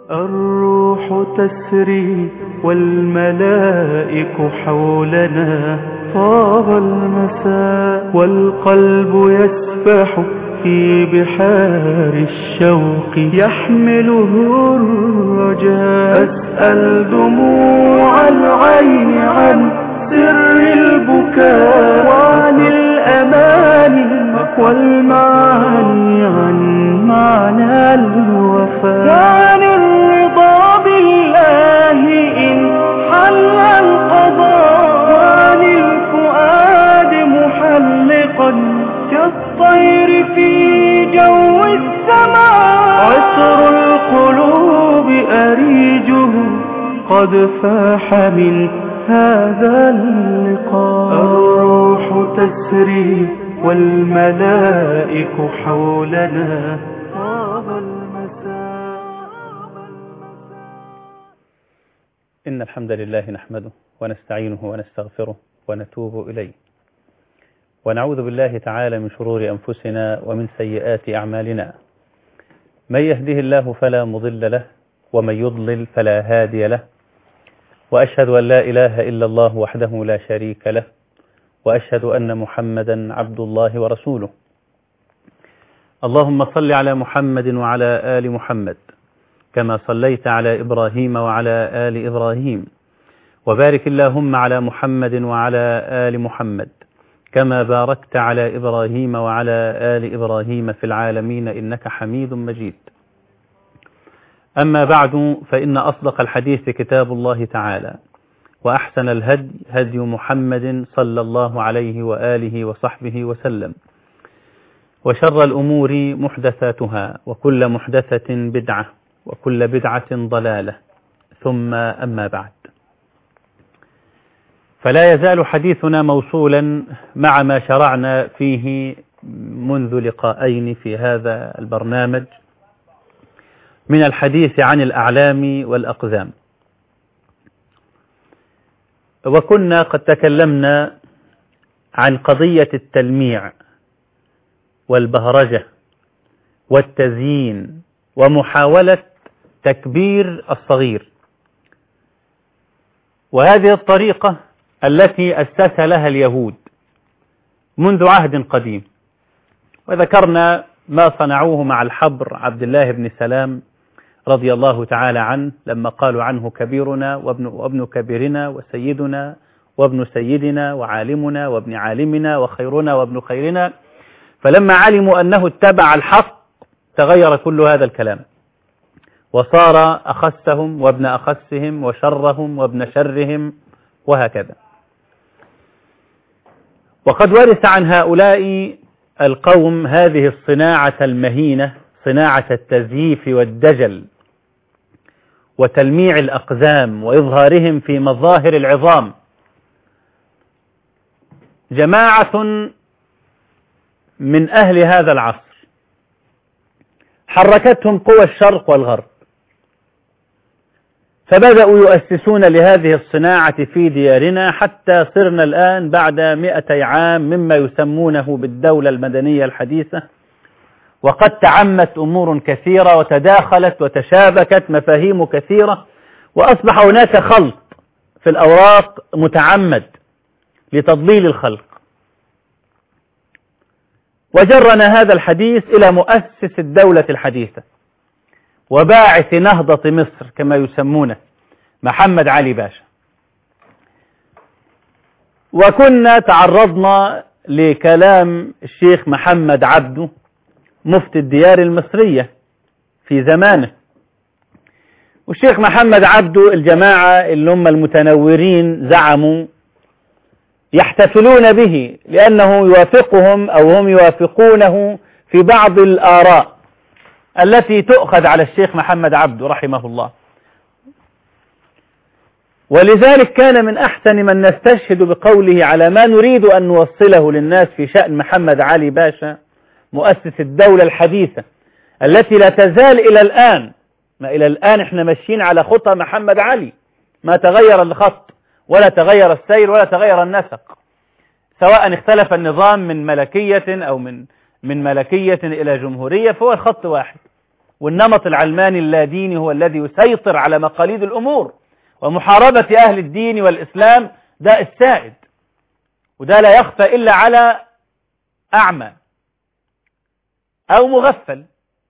الروح تسري والملائك حولنا طاب المساء والقلب يسبح في بحار الشوق يحمله الرجاء أسأل دموع العين عن سر البكاء وعن الأمان والمعاني عن معنى الوفاء وعن الرضا بالله إن حل القضاء وعن الفؤاد محلقا كالطير في جو السماء عطر القلوب أريجه قد فاح من هذا اللقاء الروح تسري والملائك حولنا طاب المساء إن الحمد لله نحمده ونستعينه ونستغفره ونتوب إليه ونعوذ بالله تعالى من شرور أنفسنا ومن سيئات أعمالنا من يهده الله فلا مضل له ومن يضلل فلا هادي له وأشهد أن لا إله إلا الله وحده لا شريك له وأشهد أن محمدا عبد الله ورسوله اللهم صل على محمد وعلى آل محمد كما صليت على إبراهيم وعلى آل إبراهيم وبارك اللهم على محمد وعلى آل محمد كما باركت على إبراهيم وعلى آل إبراهيم في العالمين إنك حميد مجيد أما بعد فإن أصدق الحديث كتاب الله تعالى وأحسن الهدي هدي محمد صلى الله عليه وآله وصحبه وسلم وشر الأمور محدثاتها وكل محدثة بدعة وكل بدعة ضلالة ثم أما بعد فلا يزال حديثنا موصولا مع ما شرعنا فيه منذ لقاءين في هذا البرنامج من الحديث عن الأعلام والأقزام وكنا قد تكلمنا عن قضية التلميع والبهرجة والتزيين ومحاولة تكبير الصغير وهذه الطريقة التي أسس لها اليهود منذ عهد قديم وذكرنا ما صنعوه مع الحبر عبد الله بن سلام رضي الله تعالى عنه لما قالوا عنه كبيرنا وابن, وابن كبيرنا وسيدنا وابن سيدنا وعالمنا وابن عالمنا وخيرنا وابن خيرنا فلما علموا أنه اتبع الحق تغير كل هذا الكلام وصار أخسهم وابن أخسهم وشرهم وابن شرهم وهكذا وقد ورث عن هؤلاء القوم هذه الصناعة المهينة صناعة التزييف والدجل وتلميع الأقزام وإظهارهم في مظاهر العظام جماعة من أهل هذا العصر حركتهم قوى الشرق والغرب فبدأوا يؤسسون لهذه الصناعة في ديارنا حتى صرنا الآن بعد مئتي عام مما يسمونه بالدولة المدنية الحديثة وقد تعمت أمور كثيرة وتداخلت وتشابكت مفاهيم كثيرة وأصبح هناك خلط في الأوراق متعمد لتضليل الخلق وجرنا هذا الحديث إلى مؤسس الدولة الحديثة وباعث نهضة مصر كما يسمونه محمد علي باشا وكنا تعرضنا لكلام الشيخ محمد عبده مفتي الديار المصرية في زمانه والشيخ محمد عبده الجماعة اللي هم المتنورين زعموا يحتفلون به لأنه يوافقهم أو هم يوافقونه في بعض الآراء التي تؤخذ على الشيخ محمد عبده رحمه الله ولذلك كان من أحسن من نستشهد بقوله على ما نريد أن نوصله للناس في شأن محمد علي باشا مؤسس الدولة الحديثة التي لا تزال إلى الآن ما إلى الآن احنا ماشيين على خطى محمد علي ما تغير الخط ولا تغير السير ولا تغير النسق سواء اختلف النظام من ملكية أو من من ملكية إلى جمهورية فهو الخط واحد والنمط العلماني اللاديني هو الذي يسيطر على مقاليد الأمور ومحاربة أهل الدين والإسلام ده السائد وده لا يخفى إلا على أعمى أو مغفل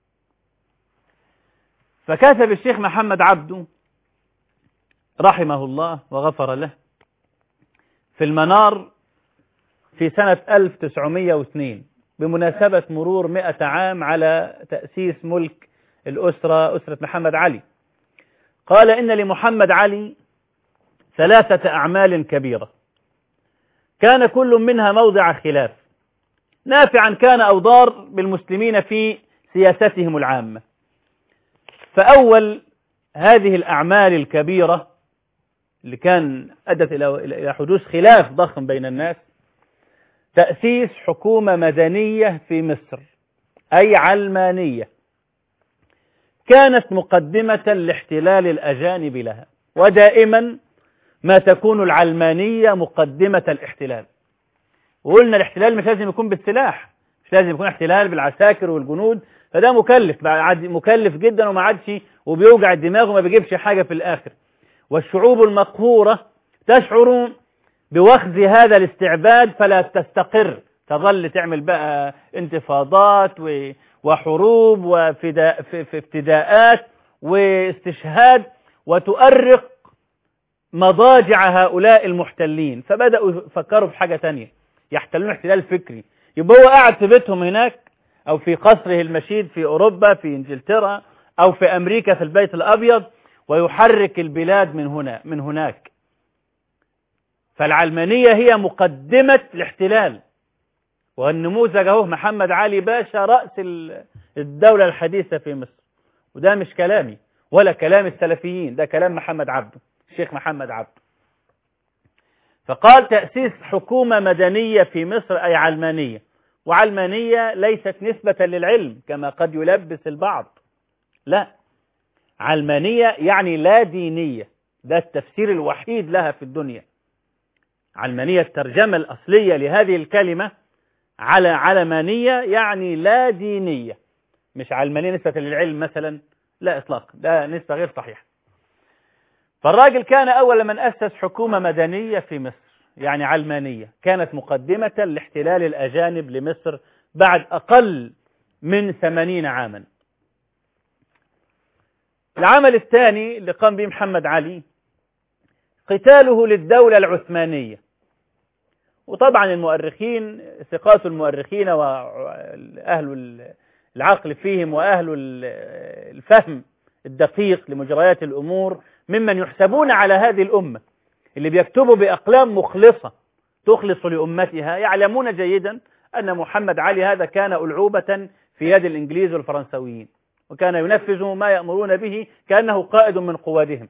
فكتب الشيخ محمد عبده رحمه الله وغفر له في المنار في سنة 1902 بمناسبة مرور مئة عام على تأسيس ملك الأسرة أسرة محمد علي قال إن لمحمد علي ثلاثة أعمال كبيرة كان كل منها موضع خلاف نافعا كان أو ضار بالمسلمين في سياستهم العامة فأول هذه الأعمال الكبيرة اللي كان أدت إلى حدوث خلاف ضخم بين الناس تأسيس حكومة مدنية في مصر أي علمانية كانت مقدمة لاحتلال الأجانب لها ودائما ما تكون العلمانية مقدمة الاحتلال وقلنا الاحتلال مش لازم يكون بالسلاح مش لازم يكون احتلال بالعساكر والجنود فده مكلف مكلف جدا وما عادش وبيوجع الدماغ وما بيجيبش حاجة في الآخر والشعوب المقهورة تشعر بوخز هذا الاستعباد فلا تستقر تظل تعمل بقى انتفاضات وحروب وافتداءات واستشهاد وتؤرق مضاجع هؤلاء المحتلين فبدأوا يفكروا في حاجة تانية يحتلون احتلال فكري يبقى هو قاعد في بيتهم هناك أو في قصره المشيد في أوروبا في إنجلترا أو في أمريكا في البيت الأبيض ويحرك البلاد من هنا من هناك فالعلمانية هي مقدمة الاحتلال والنموذج اهو محمد علي باشا رأس الدولة الحديثة في مصر وده مش كلامي ولا كلام السلفيين ده كلام محمد عبده الشيخ محمد عبده فقال تأسيس حكومة مدنية في مصر أي علمانية وعلمانية ليست نسبة للعلم كما قد يلبس البعض لا علمانية يعني لا دينية ده التفسير الوحيد لها في الدنيا علمانية الترجمة الأصلية لهذه الكلمة على علمانية يعني لا دينية مش علمانية نسبة للعلم مثلا لا إطلاق ده نسبة غير صحيحة فالراجل كان أول من أسس حكومة مدنية في مصر يعني علمانية كانت مقدمة لاحتلال الأجانب لمصر بعد أقل من ثمانين عاما العمل الثاني اللي قام به محمد علي قتاله للدولة العثمانية وطبعا المؤرخين ثقات المؤرخين وأهل العقل فيهم وأهل الفهم الدقيق لمجريات الأمور ممن يحسبون على هذه الأمة اللي بيكتبوا بأقلام مخلصة تخلص لأمتها يعلمون جيدا أن محمد علي هذا كان ألعوبة في يد الإنجليز والفرنسويين وكان ينفذ ما يأمرون به كأنه قائد من قوادهم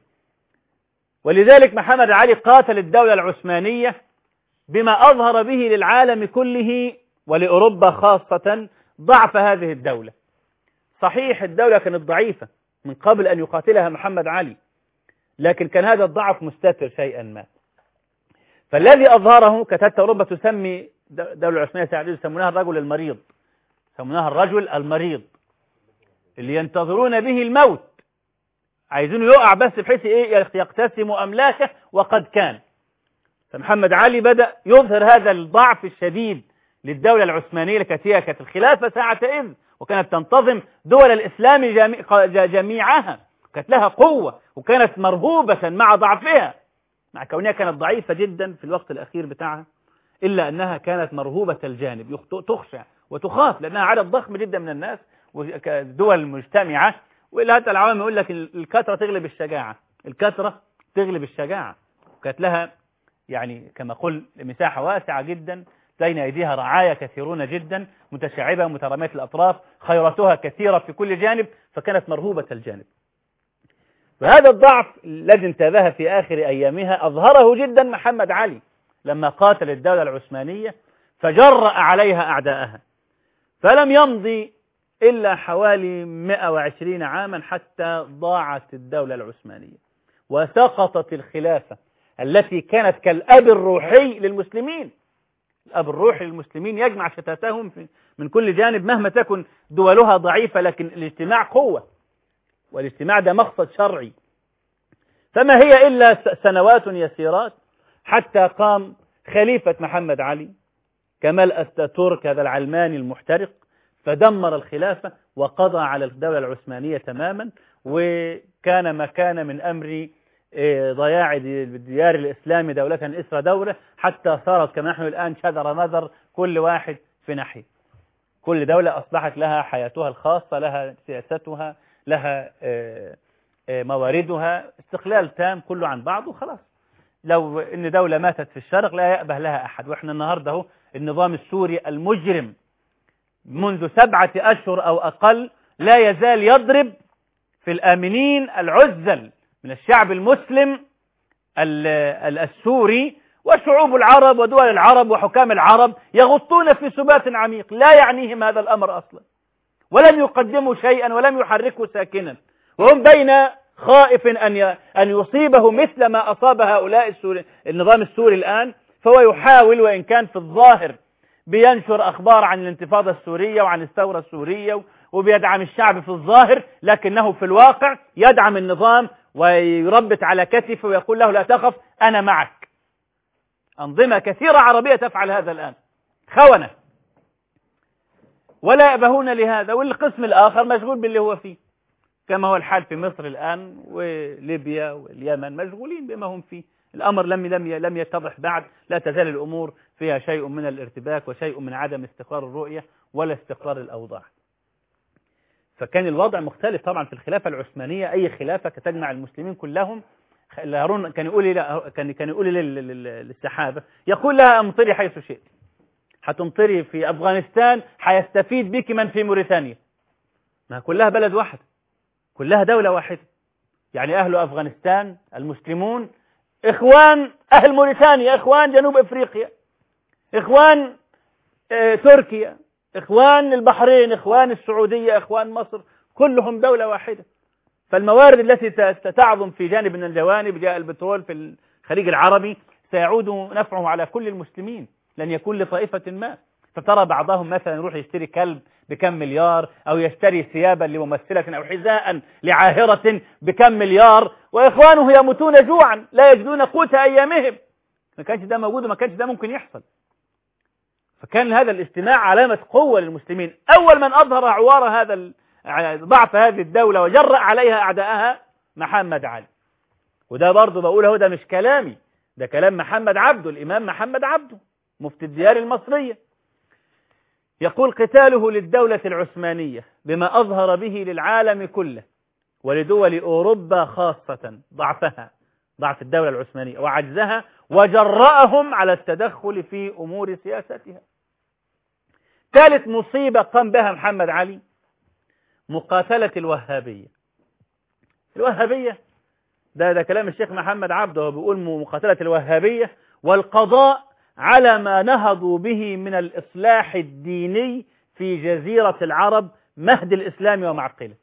ولذلك محمد علي قاتل الدولة العثمانية بما أظهر به للعالم كله ولأوروبا خاصة ضعف هذه الدولة صحيح الدولة كانت ضعيفة من قبل أن يقاتلها محمد علي لكن كان هذا الضعف مستتر شيئا ما فالذي أظهره كتبت أوروبا تسمي الدولة العثمانية ساعدين يسمونها الرجل المريض يسمونها الرجل المريض اللي ينتظرون به الموت عايزينه يقع بس بحيث ايه يقتسموا املاكه وقد كان فمحمد علي بدأ يظهر هذا الضعف الشديد للدولة العثمانية التي هي كانت الخلافة ساعتئذ وكانت تنتظم دول الإسلام جميعها كانت لها قوة وكانت مرهوبة مع ضعفها مع كونها كانت ضعيفة جدا في الوقت الأخير بتاعها إلا أنها كانت مرهوبة الجانب تخشى وتخاف لأنها عدد ضخم جدا من الناس ودول مجتمعة وإلا حتى العوام يقول لك الكثرة تغلب الشجاعة الكثرة تغلب الشجاعة وكانت لها يعني كما قل مساحة واسعة جدا بين أيديها رعايا كثيرون جدا متشعبة مترامية الأطراف خيراتها كثيرة في كل جانب فكانت مرهوبة الجانب وهذا الضعف الذي انتبه في آخر أيامها أظهره جدا محمد علي لما قاتل الدولة العثمانية فجرأ عليها أعداءها فلم يمضي إلا حوالي 120 عاما حتى ضاعت الدولة العثمانية وسقطت الخلافة التي كانت كالأب الروحي للمسلمين الأب الروحي للمسلمين يجمع شتاتهم في- من كل جانب مهما تكن دولها ضعيفة لكن الاجتماع قوة والاجتماع ده مقصد شرعي فما هي إلا س- سنوات يسيرات حتى قام خليفة محمد علي كمال أتاتورك هذا العلماني المحترق فدمر الخلافة وقضى على الدولة العثمانية تماما وكان ما كان من أمر إيه، ضياع دي- الديار الإسلامي دولة إسرى دولة حتى صارت كما نحن الآن شذر مذر كل واحد في ناحية كل دولة أصبحت لها حياتها الخاصة لها سياستها لها آه، آه، مواردها استقلال تام كله عن بعضه خلاص لو ان دولة ماتت في الشرق لا يأبه لها أحد وإحنا النهاردة هو النظام السوري المجرم منذ سبعة أشهر أو أقل لا يزال يضرب في الآمنين العزل من الشعب المسلم ال- ال- السوري وشعوب العرب ودول العرب وحكام العرب يغطون في سبات عميق لا يعنيهم هذا الأمر أصلا ولم يقدموا شيئا ولم يحركوا ساكنا وهم بين خائف أن ي- أن يصيبه مثل ما أصاب هؤلاء السوري النظام السوري الآن فهو يحاول وإن كان في الظاهر بينشر أخبار عن الانتفاضة السورية وعن الثورة السورية وبيدعم الشعب في الظاهر لكنه في الواقع يدعم النظام ويربط على كتفه ويقول له لا تخف أنا معك أنظمة كثيرة عربية تفعل هذا الآن خونة ولا يأبهون لهذا والقسم الآخر مشغول باللي هو فيه كما هو الحال في مصر الآن وليبيا واليمن مشغولين بما هم فيه الأمر لم لم لم يتضح بعد لا تزال الأمور فيها شيء من الارتباك وشيء من عدم استقرار الرؤية ولا استقرار الأوضاع فكان الوضع مختلف طبعا في الخلافة العثمانية أي خلافة تجمع المسلمين كلهم هارون كان يقول لا كان كان يقول لل- لل- للسحابة يقول لها أمطري حيث شئت هتمطري في أفغانستان هيستفيد بك من في موريتانيا ما كلها بلد واحد كلها دولة واحدة يعني أهل أفغانستان المسلمون إخوان أهل موريتانيا إخوان جنوب إفريقيا إخوان آه، تركيا إخوان البحرين إخوان السعودية إخوان مصر كلهم دولة واحدة فالموارد التي ت- ت- تعظم في جانب من الجوانب جاء البترول في الخليج العربي سيعود نفعه على كل المسلمين لن يكون لطائفة ما فترى بعضهم مثلا يروح يشتري كلب بكم مليار أو يشتري ثيابا لممثلة أو حذاء لعاهرة بكم مليار وإخوانه يموتون جوعا لا يجدون قوت أيامهم ما كانش ده موجود وما كانش ده ممكن يحصل فكان هذا الاجتماع علامة قوة للمسلمين أول من أظهر عوار هذا ال- ع- ضعف هذه الدولة وجرأ عليها أعداءها محمد علي وده برضه بقول هو ده مش كلامي ده كلام محمد عبده الإمام محمد عبده مفتي الديار المصرية يقول قتاله للدولة العثمانية بما أظهر به للعالم كله ولدول أوروبا خاصة ضعفها ضعف الدولة العثمانية وعجزها وجرأهم على التدخل في أمور سياستها ثالث مصيبة قام بها محمد علي مقاتلة الوهابية الوهابية ده ده كلام الشيخ محمد عبده هو بيقول مقاتلة الوهابية والقضاء على ما نهضوا به من الإصلاح الديني في جزيرة العرب مهد الإسلام ومعقله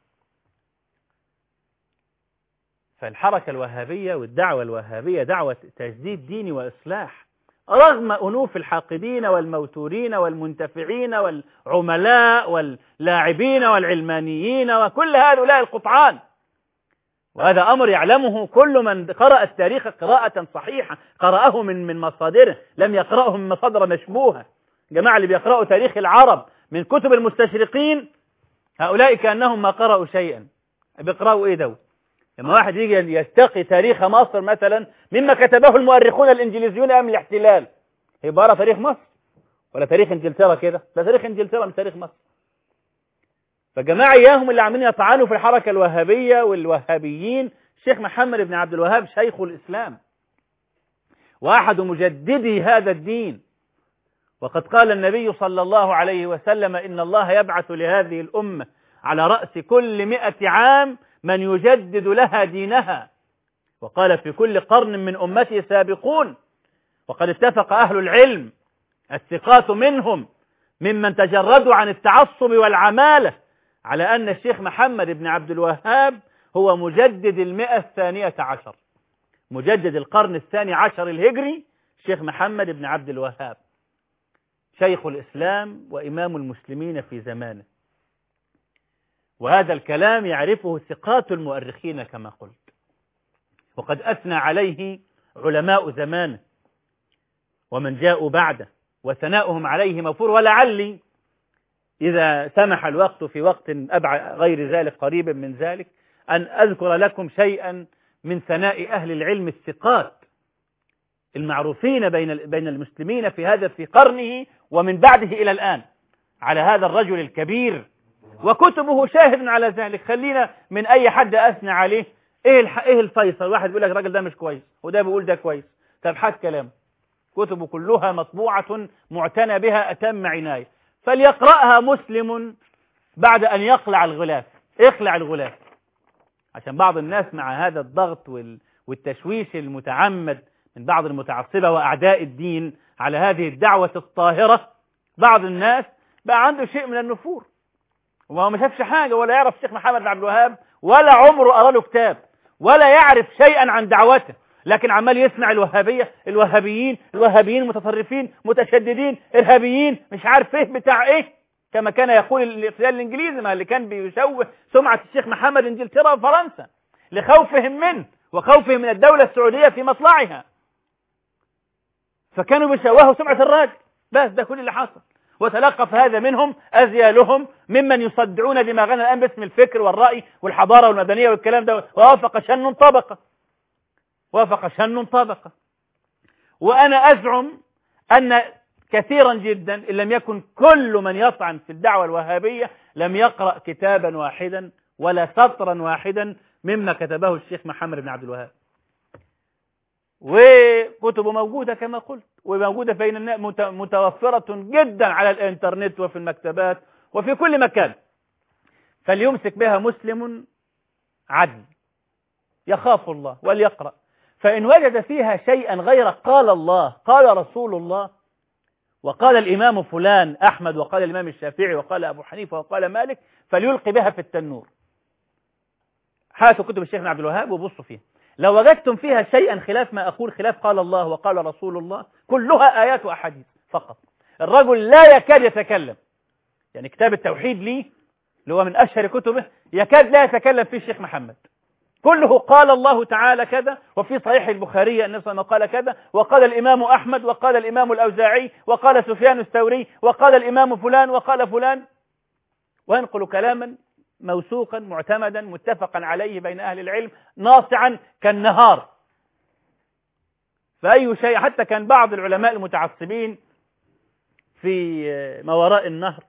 فالحركة الوهابية والدعوة الوهابية دعوة تجديد ديني وإصلاح رغم أنوف الحاقدين والموتورين والمنتفعين والعملاء واللاعبين والعلمانيين وكل هؤلاء القطعان وهذا أمر يعلمه كل من قرأ التاريخ قراءة صحيحة قرأه من من مصادره لم يقرأه من مصادر مشبوهة جماعة اللي بيقرأوا تاريخ العرب من كتب المستشرقين هؤلاء كأنهم ما قرأوا شيئا بيقرأوا إيه دول لما واحد يجي يستقي تاريخ مصر مثلا مما كتبه المؤرخون الإنجليزيون أيام الاحتلال يبقى يقرأ تاريخ مصر ولا تاريخ إنجلترا كده ده تاريخ إنجلترا مش تاريخ مصر فجماعة إياهم اللي عاملين يطعنوا في الحركة الوهابية والوهابيين الشيخ محمد بن عبد الوهاب شيخ الإسلام وأحد مجددي هذا الدين وقد قال النبي صلى الله عليه وسلم إن الله يبعث لهذه الأمة على رأس كل مئة عام من يجدد لها دينها وقال في كل قرن من أمتي سابقون وقد اتفق أهل العلم الثقات منهم ممن تجردوا عن التعصب والعمالة على أن الشيخ محمد بن عبد الوهاب هو مجدد المئة الثانية عشر مجدد القرن الثاني عشر الهجري الشيخ محمد بن عبد الوهاب شيخ الإسلام وإمام المسلمين في زمانه وهذا الكلام يعرفه ثقات المؤرخين كما قلت وقد أثنى عليه علماء زمانه ومن جاءوا بعده وثناؤهم عليه مفور ولعلي إذا سمح الوقت في وقت أبع غير ذلك قريب من ذلك أن أذكر لكم شيئا من ثناء أهل العلم الثقات المعروفين بين بين المسلمين في هذا في قرنه ومن بعده إلى الآن على هذا الرجل الكبير وكتبه شاهد على ذلك خلينا من أي حد أثنى عليه إيه الح... إيه الفيصل واحد بيقول لك الراجل ده مش كويس وده بيقول ده كويس طب حد كلام كتبه كلها مطبوعة معتنى بها أتم عناية فليقرأها مسلم بعد أن يقلع الغلاف اخلع الغلاف عشان بعض الناس مع هذا الضغط وال... والتشويش المتعمد من بعض المتعصبة وأعداء الدين على هذه الدعوة الطاهرة بعض الناس بقى عنده شيء من النفور وما ما شافش حاجة ولا يعرف الشيخ محمد بن عبد الوهاب ولا عمره قرا له كتاب ولا يعرف شيئا عن دعوته لكن عمال يسمع الوهابية الوهابيين الوهابيين متطرفين متشددين إرهابيين مش عارف ايه بتاع ايه كما كان يقول الاحتلال الانجليزي ما اللي كان بيشوه سمعة الشيخ محمد انجلترا وفرنسا لخوفهم منه وخوفهم من الدولة السعودية في مطلعها فكانوا بيشوهوا سمعة الراجل بس ده كل اللي حصل وتلقف هذا منهم أزيالهم ممن يصدعون دماغنا الآن باسم الفكر والرأي والحضارة والمدنية والكلام ده ووافق شن طبقة وافق شن طبقة وأنا أزعم أن كثيرا جدا إن لم يكن كل من يطعن في الدعوة الوهابية لم يقرأ كتابا واحدا ولا سطرا واحدا مما كتبه الشيخ محمد بن عبد الوهاب وكتبه موجودة كما قلت وموجودة بين الناس متوفرة جدا على الانترنت وفي المكتبات وفي كل مكان فليمسك بها مسلم عدل يخاف الله وليقرأ فإن وجد فيها شيئا غير قال الله قال رسول الله وقال الإمام فلان أحمد وقال الإمام الشافعي وقال أبو حنيفة وقال مالك فليلقي بها في التنور هاتوا كتب الشيخ عبد الوهاب وبصوا فيها لو وجدتم فيها شيئا خلاف ما أقول خلاف قال الله وقال رسول الله كلها آيات وأحاديث فقط الرجل لا يكاد يتكلم يعني كتاب التوحيد لي اللي هو من أشهر كتبه يكاد لا يتكلم فيه الشيخ محمد كله قال الله تعالى كذا وفي صحيح البخاري أن صلى قال كذا وقال الإمام أحمد وقال الإمام الأوزاعي وقال سفيان الثوري وقال الإمام فلان وقال فلان وينقل كلاما موثوقا معتمدا متفقا عليه بين أهل العلم ناصعا كالنهار فأي شيء حتى كان بعض العلماء المتعصبين في ما وراء النهر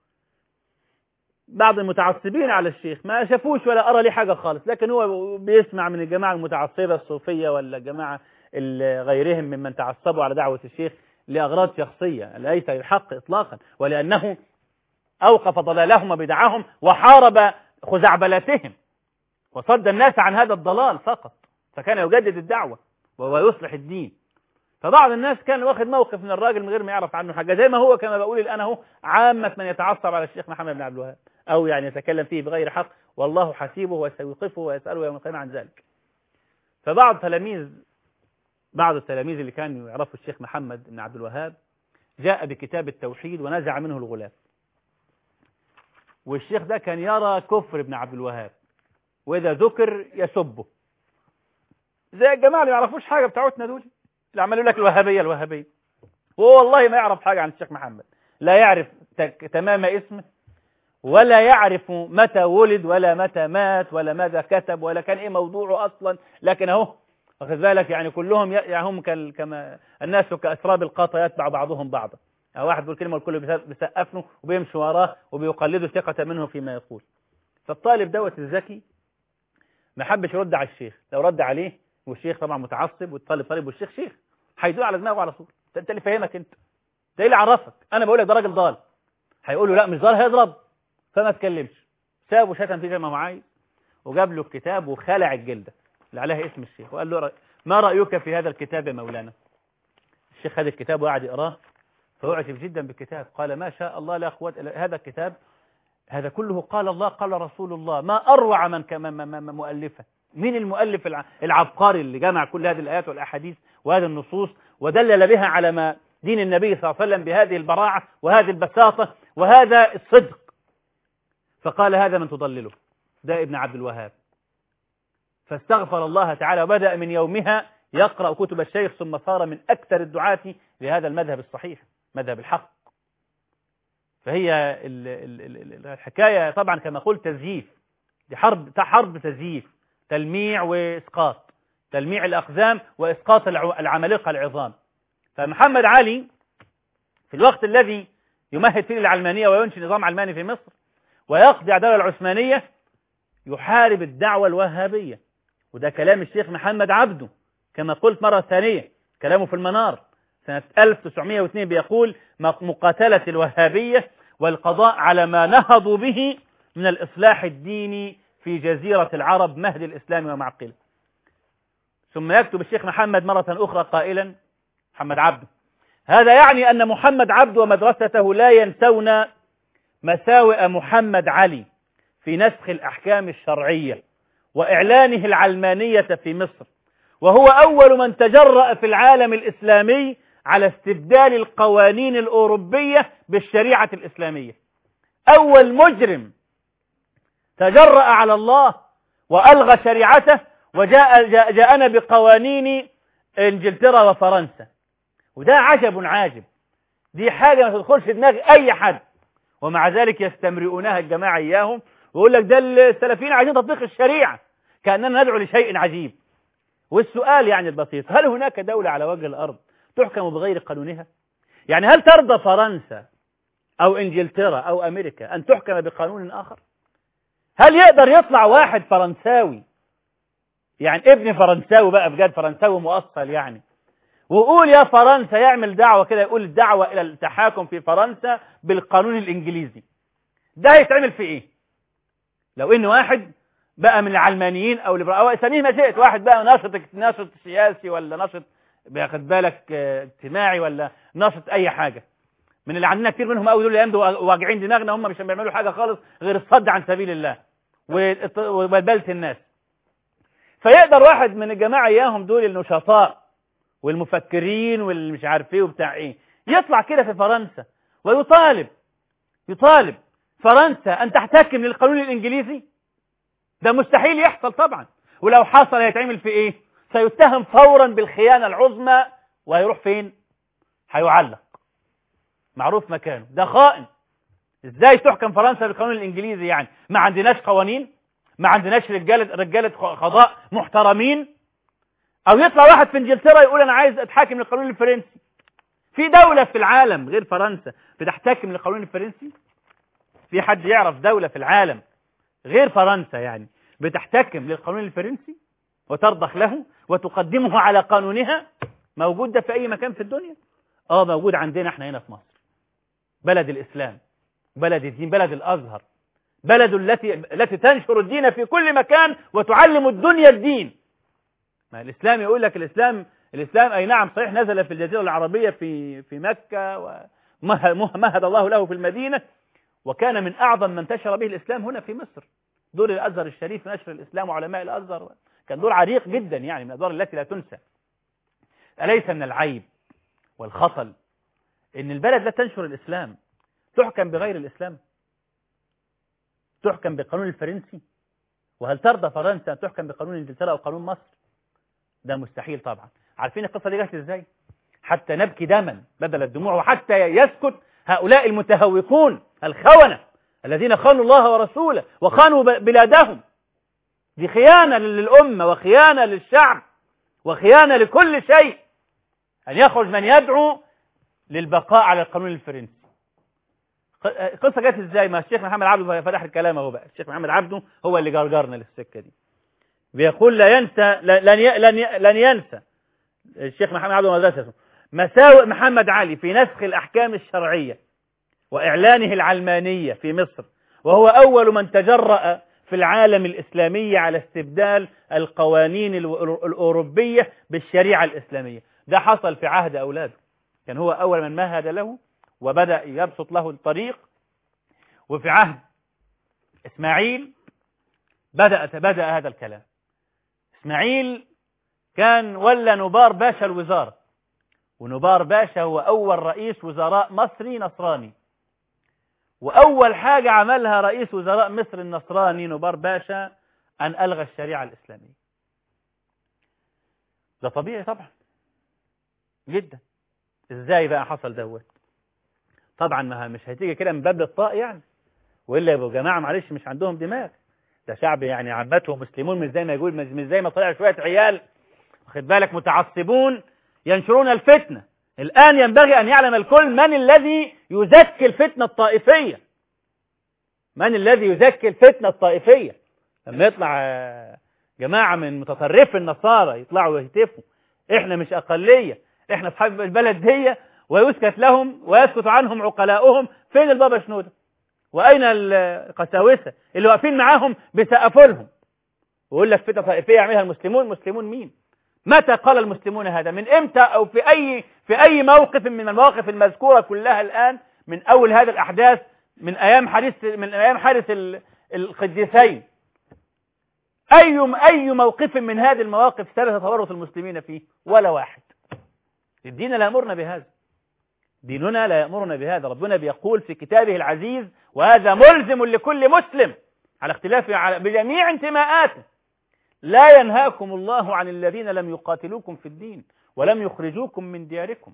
بعض المتعصبين على الشيخ ما شافوش ولا أرى لي حاجة خالص لكن هو بيسمع من الجماعة المتعصبة الصوفية ولا الجماعة غيرهم ممن تعصبوا على دعوة الشيخ لأغراض شخصية ليس للحق إطلاقا ولأنه أوقف ضلالهم وبدعهم وحارب خزعبلاتهم وصد الناس عن هذا الضلال فقط فكان يجدد الدعوة وهو يصلح الدين فبعض الناس كان واخد موقف من الراجل من غير ما يعرف عنه حاجة زي ما هو كما بقول الآن هو عامة من يتعصب على الشيخ محمد بن عبد الوهاب أو يعني يتكلم فيه بغير حق والله حسيبه وسيوقفه ويسأله يوم القيامة عن ذلك فبعض تلاميذ بعض التلاميذ اللي كانوا يعرفوا الشيخ محمد بن عبد الوهاب جاء بكتاب التوحيد ونزع منه الغلاف والشيخ ده كان يرى كفر ابن عبد الوهاب وإذا ذكر يسبه زي الجماعة اللي ما يعرفوش حاجة بتاعتنا دول اللي عملوا لك الوهابية الوهابية وهو والله ما يعرف حاجة عن الشيخ محمد لا يعرف تمام اسمه ولا يعرف متى ولد ولا متى مات ولا ماذا كتب ولا كان ايه موضوعه اصلا لكن اهو واخد بالك يعني كلهم يعني هم كما الناس كاسراب القاطع يتبع بعضهم بعضا أو واحد بيقول كلمة والكل بيسقف له وبيمشي وراه وبيقلدوا ثقة منه فيما يقول فالطالب دوت الذكي ما حبش يرد على الشيخ لو رد عليه والشيخ طبعا متعصب والطالب طالب والشيخ شيخ هيدوق على دماغه على طول انت اللي فاهمك انت ده اللي عرفك انا بقول لك ده راجل ضال هيقول له لا مش ضال هيضرب فما تكلمش سابه شتم فيه زي ما هو عايز وجاب له الكتاب وخلع الجلده اللي عليها اسم الشيخ وقال له رأي. ما رايك في هذا الكتاب يا مولانا الشيخ خد الكتاب وقعد يقراه فأعجب جدا بالكتاب قال ما شاء الله لا قوة هذا الكتاب هذا كله قال الله قال رسول الله ما أروع من كمان مؤلفه مين المؤلف العبقري اللي جمع كل هذه الآيات والأحاديث وهذه النصوص ودلل بها على ما دين النبي صلى الله عليه وسلم بهذه البراعة وهذه البساطة وهذا الصدق فقال هذا من تضلله ده ابن عبد الوهاب فاستغفر الله تعالى وبدأ من يومها يقرأ كتب الشيخ ثم صار من أكثر الدعاة لهذا المذهب الصحيح مذهب الحق فهي ال ال ال الحكاية طبعا كما قلت تزييف دي حرب حرب تزييف تلميع وإسقاط تلميع الأقزام وإسقاط العمالقة العظام فمحمد علي في الوقت الذي يمهد فيه العلمانية وينشئ نظام علماني في مصر ويقضي على الدولة العثمانية يحارب الدعوة الوهابية وده كلام الشيخ محمد عبده كما قلت مرة ثانية كلامه في المنار سنة 1902 بيقول مقاتلة الوهابية والقضاء على ما نهضوا به من الإصلاح الديني في جزيرة العرب مهد الإسلام ومعقله ثم يكتب الشيخ محمد مرة أخرى قائلا محمد عبده هذا يعني أن محمد عبده ومدرسته لا ينسون مساوئ محمد علي في نسخ الأحكام الشرعية وإعلانه العلمانية في مصر وهو أول من تجرأ في العالم الإسلامي على استبدال القوانين الأوروبية بالشريعة الإسلامية أول مجرم تجرأ على الله وألغى شريعته وجاء جاء جاءنا بقوانين انجلترا وفرنسا وده عجب عاجب دي حاجة ما تدخلش دماغ أي حد ومع ذلك يستمرئونها الجماعة إياهم ويقول لك ده السلفيين عايزين تطبيق الشريعة كأننا ندعو لشيء عجيب والسؤال يعني البسيط هل هناك دولة على وجه الأرض تحكم بغير قانونها يعني هل ترضى فرنسا أو إنجلترا أو أمريكا أن تحكم بقانون آخر هل يقدر يطلع واحد فرنساوي يعني ابن فرنساوي بقى بجد فرنساوي مؤصل يعني ويقول يا فرنسا يعمل دعوة كده يقول الدعوة إلى التحاكم في فرنسا بالقانون الإنجليزي ده هيتعمل في إيه لو إن واحد بقى من العلمانيين أو أو سميه ما شئت واحد بقى ناشط ناشط سياسي ولا ناشط بياخد بالك اجتماعي ولا ناشط أي حاجة من اللي عندنا كتير منهم قوي دول الايام دول واجعين دماغنا هم مش بيعملوا حاجه خالص غير الصد عن سبيل الله وبلبله الناس فيقدر واحد من الجماعه اياهم دول النشطاء والمفكرين والمش عارف ايه وبتاع ايه يطلع كده في فرنسا ويطالب يطالب فرنسا ان تحتكم للقانون الانجليزي ده مستحيل يحصل طبعا ولو حصل هيتعمل في ايه سيتهم فورا بالخيانه العظمى وهيروح فين هيعلق معروف مكانه ده خائن ازاي تحكم فرنسا بالقانون الانجليزي يعني ما عندناش قوانين ما عندناش رجاله رجاله قضاء محترمين او يطلع واحد في انجلترا يقول انا عايز اتحاكم للقانون الفرنسي في دولة في العالم غير فرنسا بتحتكم للقانون الفرنسي في حد يعرف دولة في العالم غير فرنسا يعني بتحتكم للقانون الفرنسي وترضخ له وتقدمه على قانونها موجود ده في اي مكان في الدنيا اه موجود عندنا احنا هنا في مصر بلد الإسلام بلد الدين بلد الأزهر بلد التي التي تنشر الدين في كل مكان وتعلم الدنيا الدين ما الإسلام يقول لك الإسلام الإسلام أي نعم صحيح نزل في الجزيرة العربية في في مكة ومهد الله له في المدينة وكان من أعظم من انتشر به الإسلام هنا في مصر دور الأزهر الشريف نشر الإسلام وعلماء الأزهر كان دور عريق جدا يعني من الأدوار التي لا تنسى أليس من العيب والخطل ان البلد لا تنشر الاسلام تحكم بغير الاسلام تحكم بالقانون الفرنسي وهل ترضى فرنسا ان تحكم بقانون انجلترا او قانون مصر ده مستحيل طبعا عارفين القصه دي جت ازاي حتى نبكي دما بدل الدموع وحتى يسكت هؤلاء المتهوكون الخونه الذين خانوا الله ورسوله وخانوا بلادهم دي خيانه للامه وخيانه للشعب وخيانه لكل شيء ان يخرج من يدعو للبقاء على القانون الفرنسي القصه جت ازاي ما الشيخ محمد عبده فتح الكلام اهو بقى الشيخ محمد عبده هو اللي جرجرنا للسكه دي بيقول لا ينسى لن لن لن ينسى الشيخ محمد عبده مدرسته مساوئ محمد علي في نسخ الاحكام الشرعيه واعلانه العلمانيه في مصر وهو اول من تجرأ في العالم الاسلامي على استبدال القوانين الاوروبيه بالشريعه الاسلاميه ده حصل في عهد اولاده كان هو أول من مهد له وبدأ يبسط له الطريق وفي عهد إسماعيل بدأ بدأ هذا الكلام إسماعيل كان ولا نبار باشا الوزارة ونبار باشا هو أول رئيس وزراء مصري نصراني وأول حاجة عملها رئيس وزراء مصر النصراني نبار باشا أن ألغى الشريعة الإسلامية ده طبيعي طبعا جدا ازاي بقى حصل دوت طبعا ما مش هتيجي كده من باب الطاق يعني والا يبقوا جماعه معلش مش عندهم دماغ ده شعب يعني عامته مسلمون مش زي ما يقول مش زي ما طلع شويه عيال واخد بالك متعصبون ينشرون الفتنه الان ينبغي ان يعلم الكل من الذي يزكي الفتنه الطائفيه من الذي يزكي الفتنه الطائفيه لما يطلع جماعه من متطرفي النصارى يطلعوا يهتفوا احنا مش اقليه احنا اصحاب البلد دي ويسكت لهم ويسكت عنهم عقلاؤهم فين البابا شنودة واين القساوسه اللي واقفين معاهم بيسقفوا لهم ويقول لك فتنه طائفيه يعملها المسلمون مسلمون مين متى قال المسلمون هذا من امتى او في اي في اي موقف من المواقف المذكوره كلها الان من اول هذه الاحداث من ايام حادث من ايام حادث القديسين اي اي موقف من هذه المواقف ثبت تورط المسلمين فيه ولا واحد الدين لا يأمرنا بهذا ديننا لا يأمرنا بهذا ربنا بيقول في كتابه العزيز وهذا ملزم لكل مسلم على اختلاف بجميع انتماءاته لا ينهاكم الله عن الذين لم يقاتلوكم في الدين ولم يخرجوكم من دياركم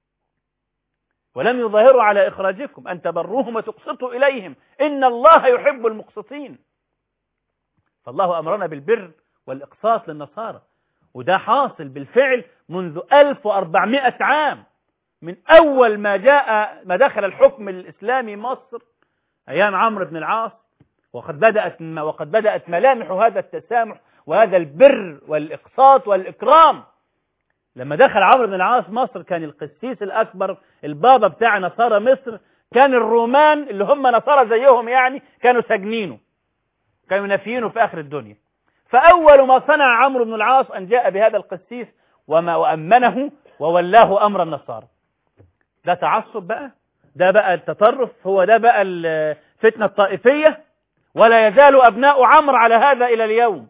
ولم يظاهروا على إخراجكم أن تبروهم وتقسطوا إليهم إن الله يحب المقسطين فالله أمرنا بالبر والإقساط للنصارى وده حاصل بالفعل منذ 1400 عام من أول ما جاء ما دخل الحكم الإسلامي مصر أيام عمرو بن العاص وقد بدأت وقد بدأت ملامح هذا التسامح وهذا البر والإقساط والإكرام لما دخل عمرو بن العاص مصر كان القسيس الأكبر البابا بتاع نصارى مصر كان الرومان اللي هم نصارى زيهم يعني كانوا ساجنينه كانوا نافيينه في آخر الدنيا فأول ما صنع عمرو بن العاص أن جاء بهذا القسيس وما وأمنه وولاه أمر النصارى ده تعصب بقى ده بقى التطرف هو ده بقى الفتنة الطائفية ولا يزال أبناء عمرو على هذا إلى اليوم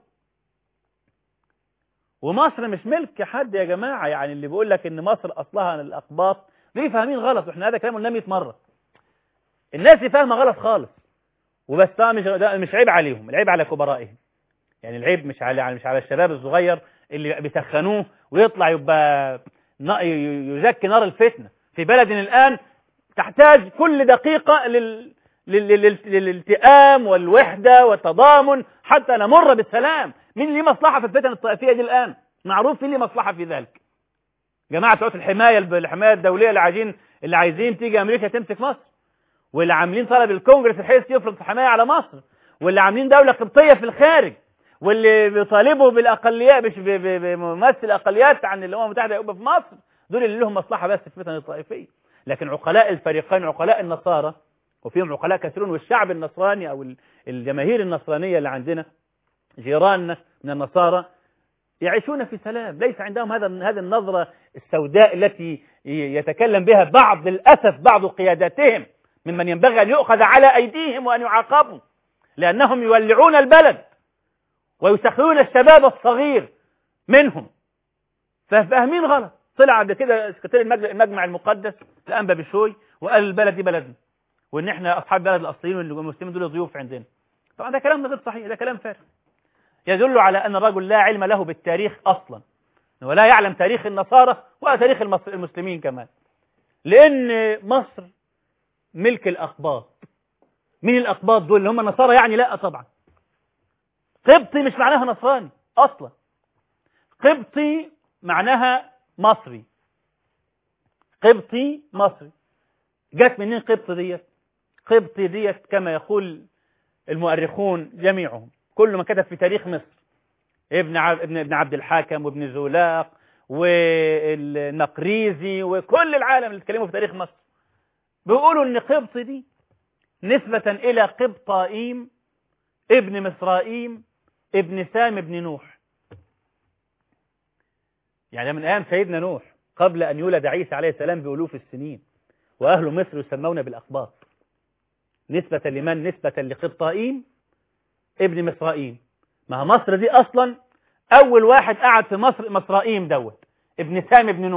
ومصر مش ملك حد يا جماعة يعني اللي بيقول لك إن مصر أصلها الأقباط ليه فاهمين غلط واحنا هذا كلام قلناه 100 مرة الناس فاهمة غلط خالص وبس ده مش ده مش عيب عليهم العيب على كبرائهم يعني العيب مش على مش على الشباب الصغير اللي بيسخنوه ويطلع يبقى يزكي نار الفتنة في بلد الآن تحتاج كل دقيقة لل... للالتئام والوحدة والتضامن حتى نمر بالسلام مين ليه مصلحة في الفتن الطائفية دي الآن معروف مين ليه مصلحة في ذلك جماعة بتوع الحماية الحماية الدولية اللي عايزين اللي عايزين تيجي أمريكا تمسك مصر واللي عاملين طلب الكونجرس بحيث يفرض حماية على مصر واللي عاملين دولة قبطية في الخارج واللي بيطالبوا بالاقليات مش بممثل الاقليات عن الامم المتحده يبقى في مصر دول اللي لهم مصلحه بس في الفتن الطائفيه لكن عقلاء الفريقين عقلاء النصارى وفيهم عقلاء كثيرون والشعب النصراني او الجماهير النصرانيه اللي عندنا جيراننا من النصارى يعيشون في سلام ليس عندهم هذا هذه النظره السوداء التي يتكلم بها بعض للاسف بعض قياداتهم ممن ينبغي ان يؤخذ على ايديهم وان يعاقبوا لانهم يولعون البلد ويسخرون الشباب الصغير منهم ففاهمين غلط طلع قبل كده سكرتير المجمع المقدس الانبا بشوي وقال البلد دي بلدنا وان احنا اصحاب البلد الاصليين والمسلمين دول ضيوف عندنا طبعا ده كلام غير صحيح ده كلام فارغ يدل على ان الرجل لا علم له بالتاريخ اصلا ولا يعلم تاريخ النصارى ولا تاريخ المسلمين كمان لان مصر ملك الاقباط مين الاقباط دول اللي هم النصارى يعني لا طبعا قبطي مش معناها نصراني اصلا قبطي معناها مصري قبطي مصري جت منين قبط ديت قبطي ديت كما يقول المؤرخون جميعهم كل ما كتب في تاريخ مصر ابن ابن ابن عبد الحاكم وابن زولاق والنقريزي وكل العالم اللي اتكلموا في تاريخ مصر بيقولوا ان قبط دي نسبة الى قبطائيم ابن مصرائيم ابن سام ابن نوح يعني من ايام سيدنا نوح قبل ان يولد عيسى عليه السلام بألوف السنين واهل مصر يسمون بالاقباط نسبة لمن نسبة لقبطائيم ابن مصرائيم ما مصر دي اصلا اول واحد قعد في مصر مصرائيم دوت ابن سام ابن نوح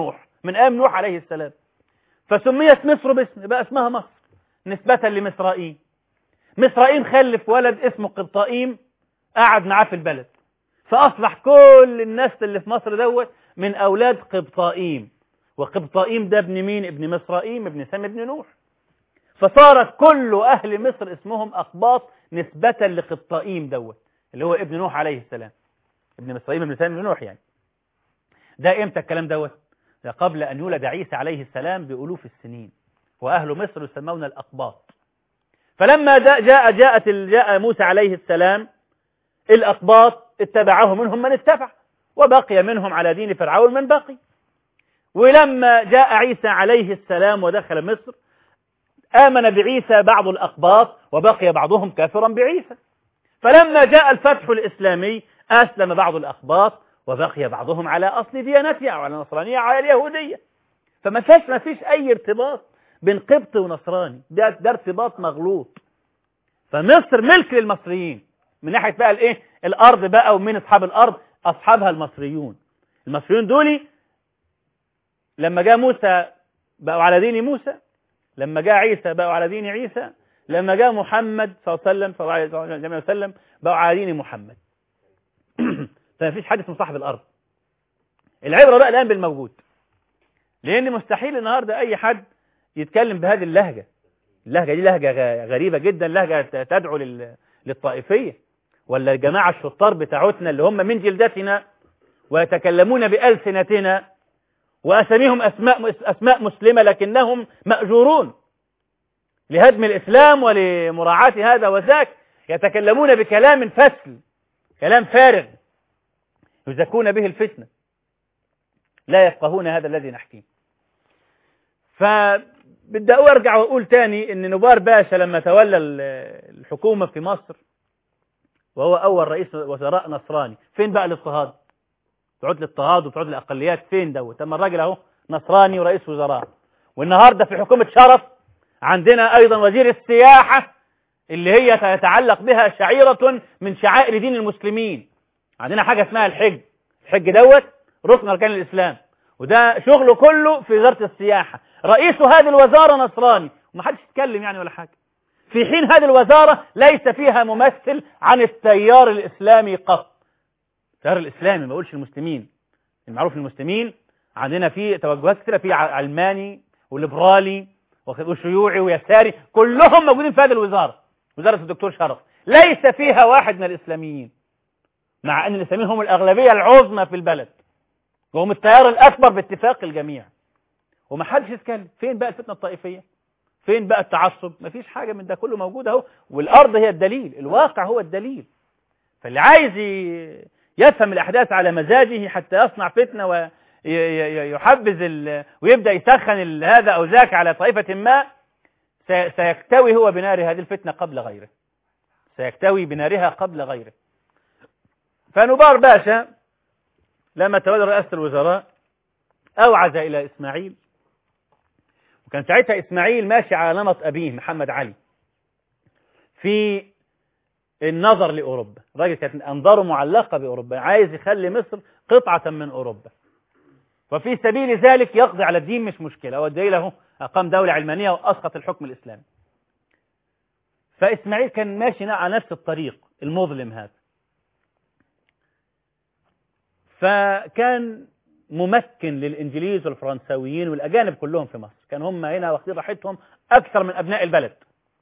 من أيام نوح عليه السلام فسميت مصر باسم بقى اسمها مصر نسبة لمصرائيم مصرائيم خلف ولد اسمه قبطائيم قعد معاه في البلد فأصبح كل الناس اللي في مصر دوت من أولاد قبطائيم وقبطائيم ده ابن مين ابن مصرائيم ابن سام ابن نوح فصارت كل أهل مصر اسمهم أقباط نسبة لقبطائيم دوت اللي هو ابن نوح عليه السلام ابن مصرائيم ابن سام ابن نوح يعني ده امتى الكلام دوت ده قبل أن يولد عيسى عليه السلام بألوف السنين وأهل مصر يسمون الأقباط فلما جاء جاءت جاء موسى عليه السلام الأقباط اتبعه منهم من اتبع وبقي منهم على دين فرعون من بقي ولما جاء عيسى عليه السلام ودخل مصر آمن بعيسى بعض الأقباط وبقي بعضهم كافرا بعيسى فلما جاء الفتح الإسلامي أسلم بعض الأقباط وبقي بعضهم على أصل ديانته أو على النصرانية أو على اليهودية فما فيش ما فيش أي ارتباط بين قبط ونصراني ده, ده ارتباط مغلوط فمصر ملك للمصريين من ناحية بقى الايه الأرض بقى ومين أصحاب الأرض أصحابها المصريون المصريون دول لما جاء موسى بقوا على دين موسى لما جاء عيسى بقوا على دين عيسى لما جاء محمد صلى الله عليه وسلم صلى الله عليه وسلم بقوا على دين محمد فما فيش حد اسمه صاحب الأرض العبرة بقى الآن بالموجود لأن مستحيل النهاردة أي حد يتكلم بهذه اللهجة اللهجة دي لهجة غريبة جدا لهجة تدعو للطائفية ولا الجماعة الشطار بتاعتنا اللي هم من جلدتنا ويتكلمون بألسنتنا وأسميهم أسماء, أسماء مسلمة لكنهم مأجورون لهدم الإسلام ولمراعاة هذا وذاك يتكلمون بكلام فسل كلام فارغ يزكون به الفتنة لا يفقهون هذا الذي نحكيه فبدأ أرجع وأقول تاني إن نبار باشا لما تولى الحكومة في مصر وهو أول رئيس وزراء نصراني فين بقى الاضطهاد تعود للاضطهاد وتعود للأقليات فين دوت أما الراجل أهو نصراني ورئيس وزراء والنهاردة في حكومة شرف عندنا أيضا وزير السياحة اللي هي تتعلق بها شعيرة من شعائر دين المسلمين عندنا حاجة اسمها الحج الحج دوت ركن أركان الإسلام وده شغله كله في وزارة السياحة رئيس هذه الوزارة نصراني ومحدش يتكلم يعني ولا حاجة في حين هذه الوزارة ليس فيها ممثل عن التيار الإسلامي قط التيار الإسلامي ما بقولش المسلمين المعروف المسلمين عندنا في توجهات كثيرة في علماني وليبرالي وشيوعي ويساري كلهم موجودين في هذه الوزارة وزارة الدكتور شرف ليس فيها واحد من الإسلاميين مع أن الإسلاميين هم الأغلبية العظمى في البلد وهم التيار الأكبر باتفاق الجميع ومحدش يتكلم فين بقى الفتنة الطائفية فين بقى التعصب مفيش حاجة من ده كله موجود اهو والأرض هي الدليل الواقع هو الدليل فاللي عايز يفهم الأحداث على مزاجه حتى يصنع فتنة ويحبذ ويبدأ يسخن هذا أو ذاك على طائفة ما سيكتوي هو بنار هذه الفتنة قبل غيره سيكتوي بنارها قبل غيره فنبار باشا لما تولى رئاسة الوزراء أوعز إلى إسماعيل وكان ساعتها إسماعيل ماشي على نمط أبيه محمد علي في النظر لأوروبا الراجل كانت أنظاره معلقة بأوروبا عايز يخلي مصر قطعة من أوروبا وفي سبيل ذلك يقضي على الدين مش مشكلة ودي له أقام دولة علمانية وأسقط الحكم الإسلامي فإسماعيل كان ماشي على نفس الطريق المظلم هذا فكان ممكن للإنجليز والفرنساويين والأجانب كلهم في مصر كان هم هنا واخدين راحتهم أكثر من أبناء البلد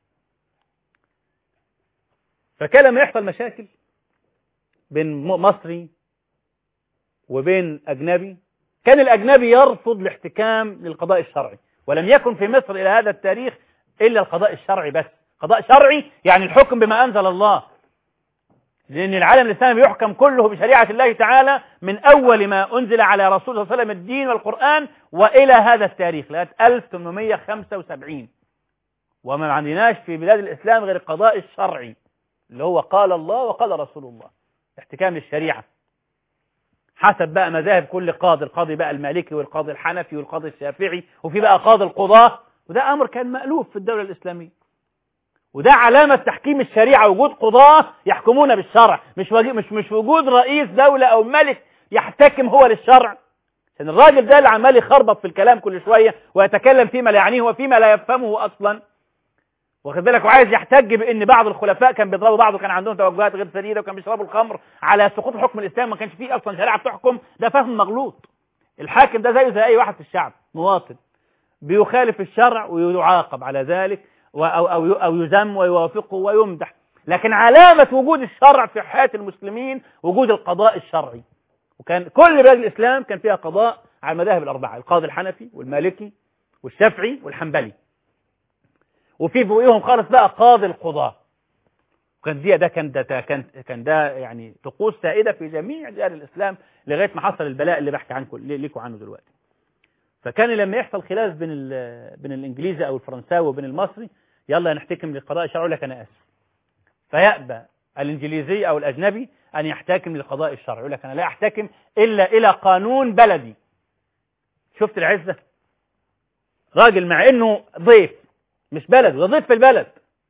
فكان لما يحصل مشاكل بين مصري وبين أجنبي كان الأجنبي يرفض الاحتكام للقضاء الشرعي ولم يكن في مصر إلى هذا التاريخ إلا القضاء الشرعي بس قضاء شرعي يعني الحكم بما أنزل الله لأن العالم الإسلامي يحكم كله بشريعة الله تعالى من أول ما أنزل على رسول الله صلى الله عليه وسلم الدين والقرآن وإلى هذا التاريخ لغاية 1875 وما عندناش في بلاد الإسلام غير القضاء الشرعي اللي هو قال الله وقال رسول الله احتكام للشريعة حسب بقى مذاهب كل قاضي القاضي بقى المالكي والقاضي الحنفي والقاضي الشافعي وفي بقى قاضي القضاة وده أمر كان مألوف في الدولة الإسلامية وده علامة تحكيم الشريعة وجود قضاة يحكمون بالشرع مش مش مش وجود رئيس دولة أو ملك يحتكم هو للشرع ان الراجل ده اللي عمال يخربط في الكلام كل شويه ويتكلم فيما لا يعنيه وفيما لا يفهمه اصلا واخد بالك وعايز يحتج بان بعض الخلفاء كان بيضربوا بعض وكان عندهم توجهات غير سديده وكان بيشربوا الخمر على سقوط الحكم الاسلامي ما كانش فيه اصلا شريعه بتحكم ده فهم مغلوط الحاكم ده زيه زي اي واحد في الشعب مواطن بيخالف الشرع ويعاقب على ذلك و- او او او يذم ويوافقه ويمدح لكن علامه وجود الشرع في حياه المسلمين وجود القضاء الشرعي وكان كل بلاد الاسلام كان فيها قضاء على المذاهب الاربعه القاضي الحنفي والمالكي والشافعي والحنبلي وفي فوقيهم خالص بقى قاضي القضاة وكان دي ده كان ده كان كان ده يعني طقوس سائدة في جميع ديار الإسلام لغاية ما حصل البلاء اللي بحكي عنكم لكم عنه دلوقتي فكان لما يحصل خلاف بين ال- بين الإنجليزي أو الفرنساوي وبين المصري يلا نحتكم للقضاء الشرعي يقول لك أنا آسف فيأبى الإنجليزي أو الأجنبي أن يحتكم للقضاء الشرعي يقول لك أنا لا أحتكم إلا إلى قانون بلدي شفت العزة راجل مع إنه ضيف مش بلد ده ضيف في البلد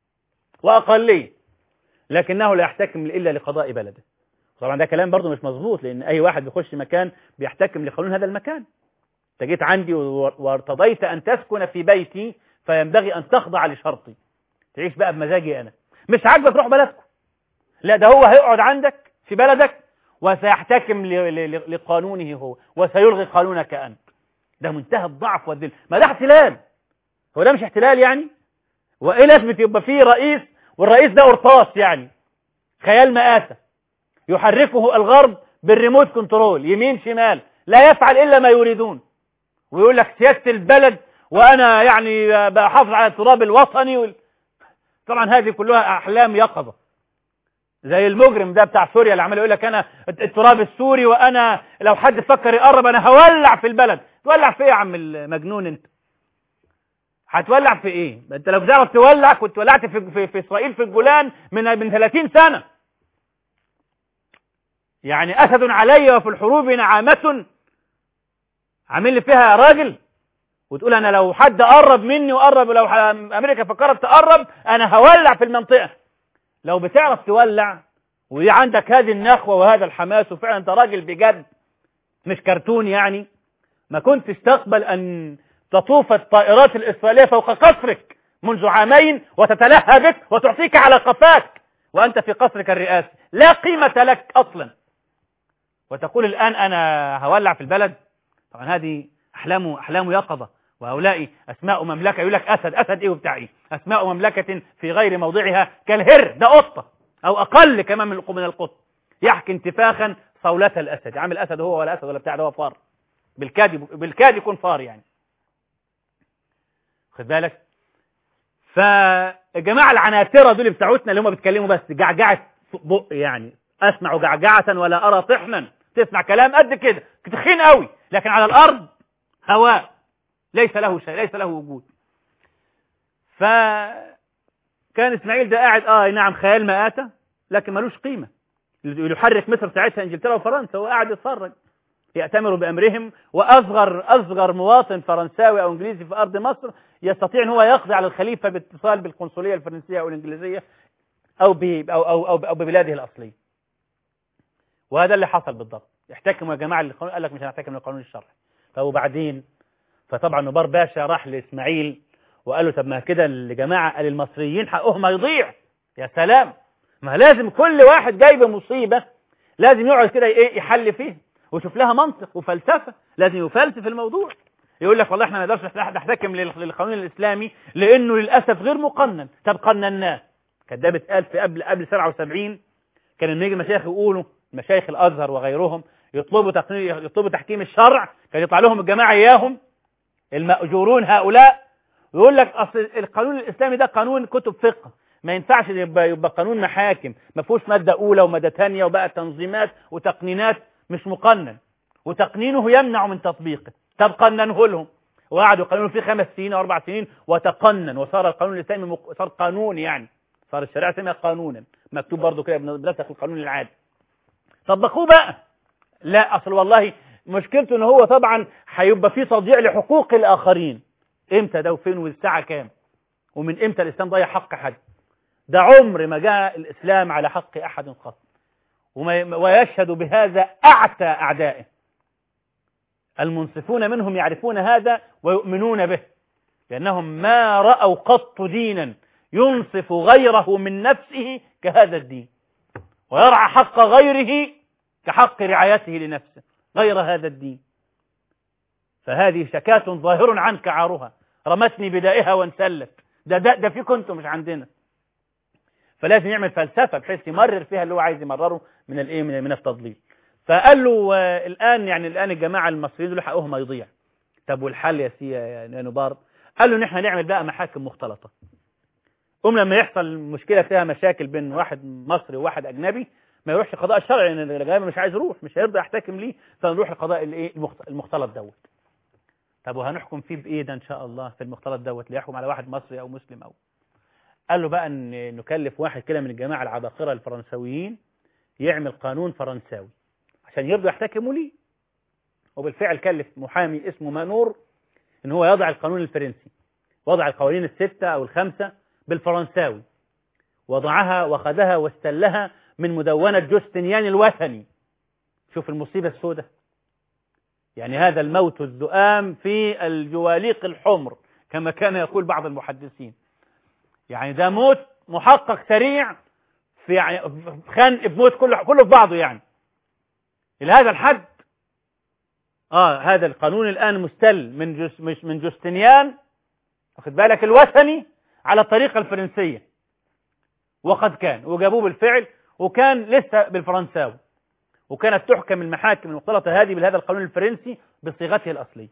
وأقلية لكنه لا يحتكم إلا لقضاء بلده طبعا ده كلام برضه مش مظبوط لأن أي واحد بيخش مكان بيحتكم لقانون هذا المكان أنت جيت عندي و- وارتضيت أن تسكن في بيتي فينبغي أن تخضع لشرطي تعيش بقى بمزاجي أنا مش عاجبك روح بلدكم لا ده هو هيقعد عندك في بلدك وسيحتكم ل- ل- ل- لقانونه هو وسيلغي قانونك أنت ده منتهى الضعف والذل ما ده احتلال هو ده مش احتلال يعني وايه لازمه يبقى فيه رئيس والرئيس ده قرطاس يعني خيال مآسة يحركه الغرب بالريموت كنترول يمين شمال لا يفعل الا ما يريدون ويقول لك سياسه البلد وانا يعني بحافظ على التراب الوطني وال... طبعا هذه كلها احلام يقظه زي المجرم ده بتاع سوريا اللي عمال يقول لك انا التراب السوري وانا لو حد فكر يقرب انا هولع في البلد تولع في ايه يا عم المجنون انت هتولع في ايه ما انت لو بتعرف تولع كنت ولعت في, في, في اسرائيل في الجولان من من 30 سنه يعني اسد علي وفي الحروب نعامه عامل لي فيها يا راجل وتقول انا لو حد قرب مني وقرب لو ح- امريكا فكرت تقرب انا هولع في المنطقه لو بتعرف تولع وعندك هذه النخوه وهذا الحماس وفعلا انت راجل بجد مش كرتون يعني ما كنتش تقبل أن تطوف الطائرات الإسرائيلية فوق قصرك منذ عامين وتتلهى بك وتعطيك على قفاك وأنت في قصرك الرئاسي لا قيمة لك أصلا وتقول الآن أنا هولع في البلد طبعا هذه أحلام أحلام يقظة وهؤلاء أسماء مملكة يقول لك أسد أسد إيه وبتاع إيه أسماء مملكة في غير موضعها كالهر ده قطة أو أقل كمان من من القط يحكي انتفاخا صولة الأسد عامل أسد هو ولا أسد ولا بتاع ده هو فار بالكاد بالكاد يكون فار يعني خد بالك فالجماعه العناتره دول بتاعتنا اللي هم بيتكلموا بس جعجعه بق يعني اسمع جعجعه ولا ارى طحنا تسمع كلام قد كده تخين قوي لكن على الارض هواء ليس له شيء ليس له وجود فكان اسماعيل ده قاعد اه نعم خيال مآتة لكن ملوش قيمه اللي يحرك مصر ساعتها انجلترا وفرنسا هو قاعد يتفرج يأتمر بأمرهم وأصغر أصغر مواطن فرنساوي أو إنجليزي في أرض مصر يستطيع أن هو يقضي على الخليفة باتصال بالقنصلية الفرنسية أو الإنجليزية أو ب أو أو أو, أو ببلاده الأصلية. وهذا اللي حصل بالضبط، يحتكموا يا جماعة للقانون قال لك مش هنحتكم للقانون الشرعي. طب وبعدين فطبعا نبار باشا راح لإسماعيل وقال له طب ما كده الجماعة قال المصريين حقهم هيضيع. يا سلام ما لازم كل واحد جايب مصيبة لازم يقعد كده ايه يحل فيه وشوف لها منطق وفلسفة لازم يفلسف الموضوع يقول لك والله احنا ما نقدرش نحتكم لل- للقانون الاسلامي لانه للاسف غير مقنن طب قنناه كانت ده بيتقال في قبل قبل 77 كان لما يجي المشايخ يقولوا مشايخ الازهر وغيرهم يطلبوا تقنين يطلبوا تحكيم الشرع كان يطلع لهم الجماعه اياهم المأجورون هؤلاء ويقول لك اصل القانون الاسلامي ده قانون كتب فقه ما ينفعش يبقى, يبقى قانون محاكم ما فيهوش ماده اولى وماده ثانيه وبقى تنظيمات وتقنينات مش مقنن وتقنينه يمنع من تطبيقه طب قننه لهم وقعدوا قانون فيه خمس سنين او اربع سنين وتقنن وصار القانون الاسلامي مق... صار قانون يعني صار الشريعه الاسلاميه قانونا مكتوب برضه كده بنسخ القانون العادي طبقوه بقى لا اصل والله مشكلته ان هو طبعا هيبقى فيه تضييع لحقوق الاخرين امتى ده وفين والساعه كام ومن امتى الاسلام ضيع حق حد ده عمر ما جاء الاسلام على حق احد قط وما ويشهد بهذا أعتى أعدائه المنصفون منهم يعرفون هذا ويؤمنون به لأنهم ما رأوا قط دينا ينصف غيره من نفسه كهذا الدين ويرعى حق غيره كحق رعايته لنفسه غير هذا الدين فهذه شكاة ظاهر عنك عارها رمتني بدائها وانسلت ده ده, ده فيكم انتم مش عندنا فلازم يعمل فلسفة بحيث يمرر فيها اللي هو عايز يمرره من الايه من, من التضليل فقال له آه الان يعني الان الجماعه المصريين دول حقهم هيضيع طب والحل يا سي يا نبار قال له ان احنا نعمل بقى محاكم مختلطه قوم لما يحصل مشكله فيها مشاكل بين واحد مصري وواحد اجنبي ما يروحش القضاء الشرعي لان الاجنبي مش عايز يروح مش هيرضى يحتكم ليه فنروح القضاء الايه المختلط دوت طب وهنحكم فيه بايه ده ان شاء الله في المختلط دوت ليحكم على واحد مصري او مسلم او قال له بقى ان نكلف واحد كده من الجماعه العباقره الفرنسويين يعمل قانون فرنساوي عشان يرضوا يحتكموا ليه وبالفعل كلف محامي اسمه مانور ان هو يضع القانون الفرنسي وضع القوانين الستة او الخمسة بالفرنساوي وضعها واخذها واستلها من مدونة جوستنيان الوثني شوف المصيبة السوداء يعني هذا الموت الذؤام في الجواليق الحمر كما كان يقول بعض المحدثين يعني ده موت محقق سريع في يعني خنق بموت كله كله في بعضه يعني إلى هذا الحد اه هذا القانون الآن مستل من جس مش من جوستنيان واخد بالك الوثني على الطريقة الفرنسية وقد كان وجابوه بالفعل وكان لسه بالفرنساوي وكانت تحكم المحاكم المختلطة هذه بهذا القانون الفرنسي بصيغته الأصلية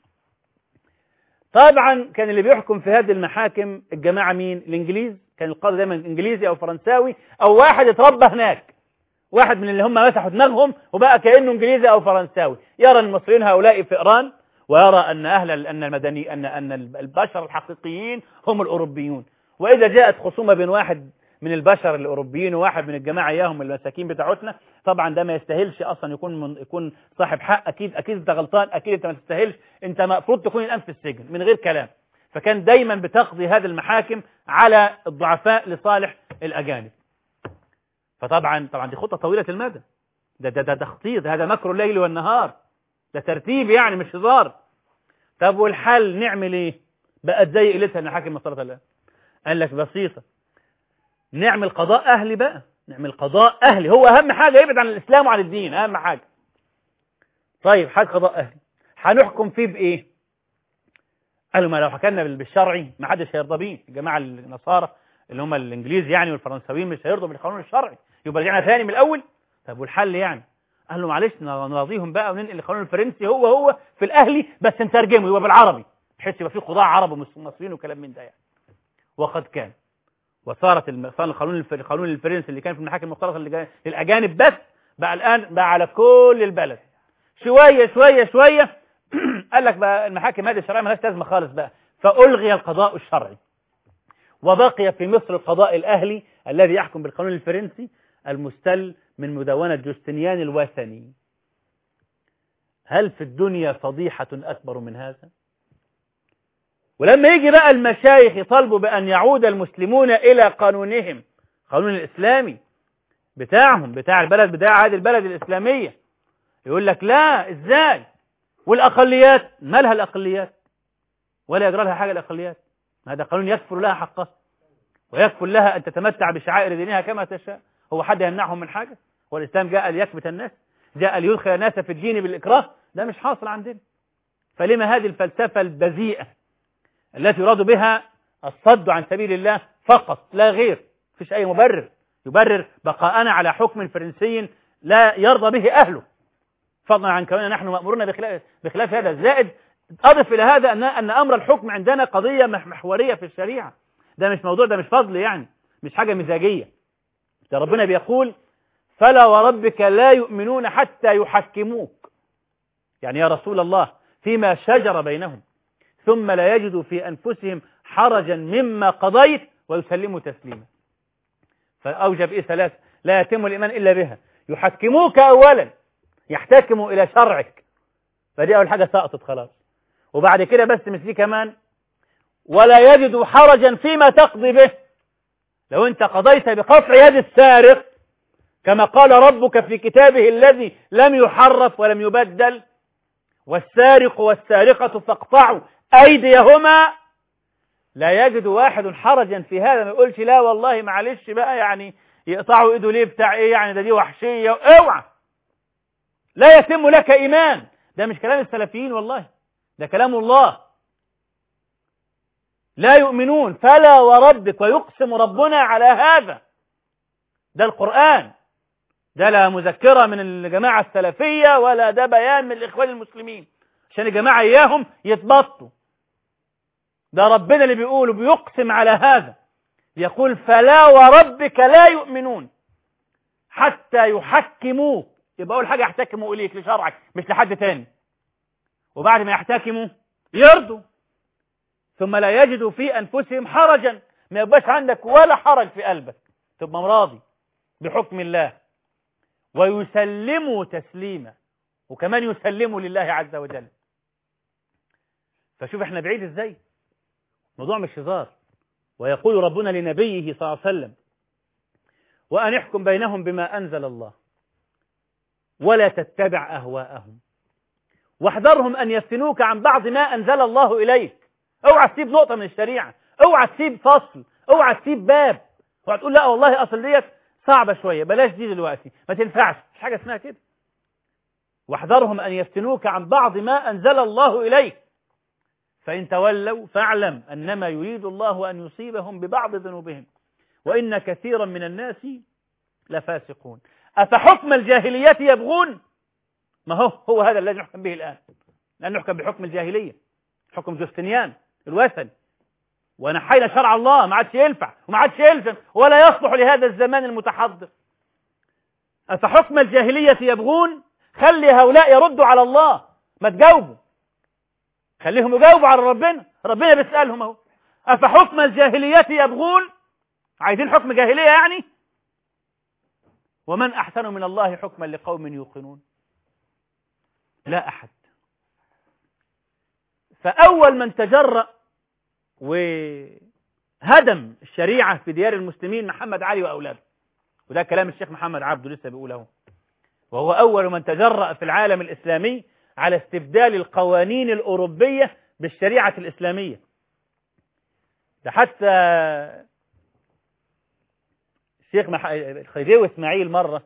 طبعا كان اللي بيحكم في هذه المحاكم الجماعة مين الإنجليز كان القاضي دايما إنجليزي أو فرنساوي أو واحد اتربى هناك واحد من اللي هم مسحوا دماغهم وبقى كأنه إنجليزي أو فرنساوي يرى المصريين هؤلاء فئران ويرى أن أهل أن المدني أن أن البشر الحقيقيين هم الأوروبيون وإذا جاءت خصومة بين واحد من البشر الأوروبيين وواحد من الجماعة إياهم المساكين بتاعتنا طبعا ده ما يستاهلش أصلا يكون من يكون صاحب حق أكيد أكيد أنت غلطان أكيد أنت ما تستاهلش أنت المفروض تكون الآن في السجن من غير كلام فكان دايما بتقضي هذه المحاكم على الضعفاء لصالح الأجانب فطبعا طبعا دي خطة طويلة المدى ده ده ده تخطيط هذا مكر الليل والنهار ده ترتيب يعني مش هزار طب والحل نعمل ايه بقت زي قلتها المحاكم مسطرة الله قال لك بسيطة نعمل قضاء أهلي بقى نعمل قضاء أهلي هو أهم حاجة يبعد عن الإسلام وعن الدين أهم حاجة طيب حاجة قضاء أهلي هنحكم فيه بإيه قالوا ما لو حكمنا بالشرعي ما حدش هيرضى بيه الجماعة النصارى اللي هم الإنجليز يعني والفرنساويين مش هيرضوا بالقانون الشرعي يبقى رجعنا ثاني من الأول طب والحل يعني قال له معلش نراضيهم بقى وننقل القانون الفرنسي هو هو في الأهلي بس نترجمه يبقى بالعربي بحيث يبقى فيه قضاء عرب ومصريين وكلام من ده يعني وقد كان وصارت صار القانون القانون الفرنسي اللي كان في المحاكم المختلطه اللي جاي للاجانب بس بقى الان بقى على كل البلد شويه شويه شويه قال لك بقى المحاكم هذه الشرعيه مالهاش لازمه خالص بقى فالغي القضاء الشرعي وبقي في مصر القضاء الاهلي الذي يحكم بالقانون الفرنسي المستل من مدونة جوستنيان الوثني هل في الدنيا فضيحة أكبر من هذا؟ ولما يجي بقى المشايخ يطالبوا بأن يعود المسلمون إلى قانونهم قانون الإسلامي بتاعهم بتاع البلد بتاع هذه البلد الإسلامية يقول لك لا إزاي والأقليات مالها الأقليات ولا يجرى لها حاجة الأقليات هذا قانون يكفر لها حقها ويكفر لها أن تتمتع بشعائر دينها كما تشاء هو حد يمنعهم من حاجة والإسلام جاء ليكبت الناس جاء ليدخل الناس في الدين بالإكراه ده مش حاصل عندنا فلما هذه الفلسفة البذيئة التي يراد بها الصد عن سبيل الله فقط لا غير فيش أي مبرر يبرر بقاءنا على حكم فرنسي لا يرضى به أهله فضلا عن كوننا نحن مأمورون بخلاف, بخلاف هذا زائد أضف إلى هذا أن, أن أمر الحكم عندنا قضية محورية في الشريعة ده مش موضوع ده مش فضل يعني مش حاجة مزاجية ده ربنا بيقول فلا وربك لا يؤمنون حتى يحكموك يعني يا رسول الله فيما شجر بينهم ثم لا يجدوا في أنفسهم حرجا مما قضيت ويسلموا تسليما فأوجب إيه ثلاث لا يتم الإيمان إلا بها يحكموك أولا يحتكموا إلى شرعك فدي أول حاجة سقطت خلاص وبعد كده بس مش دي كمان ولا يجدوا حرجا فيما تقضي به لو أنت قضيت بقطع يد السارق كما قال ربك في كتابه الذي لم يحرف ولم يبدل والسارق والسارقة فاقطعوا أيديهما لا يجد واحد حرجا في هذا ما يقولش لا والله معلش بقى يعني يقطعوا ايده ليه بتاع ايه يعني ده دي وحشية اوعى لا يتم لك ايمان ده مش كلام السلفيين والله ده كلام الله لا يؤمنون فلا وربك ويقسم ربنا على هذا ده القرآن ده لا مذكرة من الجماعة السلفية ولا ده بيان من الإخوان المسلمين عشان الجماعة إياهم يتبطوا ده ربنا اللي بيقول وبيقسم على هذا يقول فلا وربك لا يؤمنون حتى يحكموك يبقى أول حاجة يحتكموا إليك لشرعك مش لحد تاني وبعد ما يحتكموا يرضوا ثم لا يجدوا في أنفسهم حرجا ما يبقاش عندك ولا حرج في قلبك تبقى راضي بحكم الله ويسلموا تسليما وكمان يسلموا لله عز وجل فشوف احنا بعيد ازاي الموضوع مش هزار ويقول ربنا لنبيه صلى الله عليه وسلم وأن احكم بينهم بما أنزل الله ولا تتبع أهواءهم واحذرهم أن يفتنوك عن بعض ما أنزل الله إليك اوعى تسيب نقطة من الشريعة اوعى تسيب فصل اوعى تسيب باب اوعى تقول لا والله أصل ديت صعبة شوية بلاش دي دلوقتي ما تنفعش مش حاجة اسمها كده واحذرهم أن يفتنوك عن بعض ما أنزل الله إليك فإن تولوا فاعلم أنما يريد الله أن يصيبهم ببعض ذنوبهم وإن كثيرا من الناس لفاسقون أفحكم الجاهلية يبغون ما هو هو هذا الذي نحكم به الآن لأن نحكم بحكم الجاهلية حكم جوستنيان الوثني ونحينا شرع الله ما عادش ينفع وما عادش يلزم ولا يصلح لهذا الزمان المتحضر أفحكم الجاهلية يبغون خلي هؤلاء يردوا على الله ما تجاوبوا خليهم يجاوبوا على ربنا ربنا بيسألهم اهو أفحكم الجاهلية يبغون عايزين حكم جاهلية يعني ومن أحسن من الله حكما لقوم يوقنون لا أحد فأول من تجرأ وهدم الشريعة في ديار المسلمين محمد علي وأولاده وده كلام الشيخ محمد عبده لسه بيقوله وهو أول من تجرأ في العالم الإسلامي على استبدال القوانين الأوروبية بالشريعة الإسلامية ده حتى الشيخ مح... الخديوي إسماعيل مرة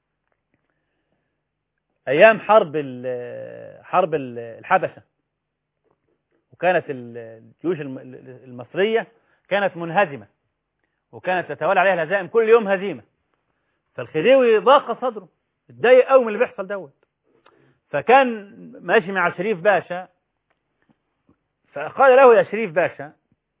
أيام حرب ال... حرب الحبشة وكانت الجيوش المصرية كانت منهزمة وكانت تتوالى عليها الهزائم كل يوم هزيمة فالخديوي ضاق صدره اتضايق قوي من اللي بيحصل دوت فكان ماشي مع شريف باشا فقال له يا شريف باشا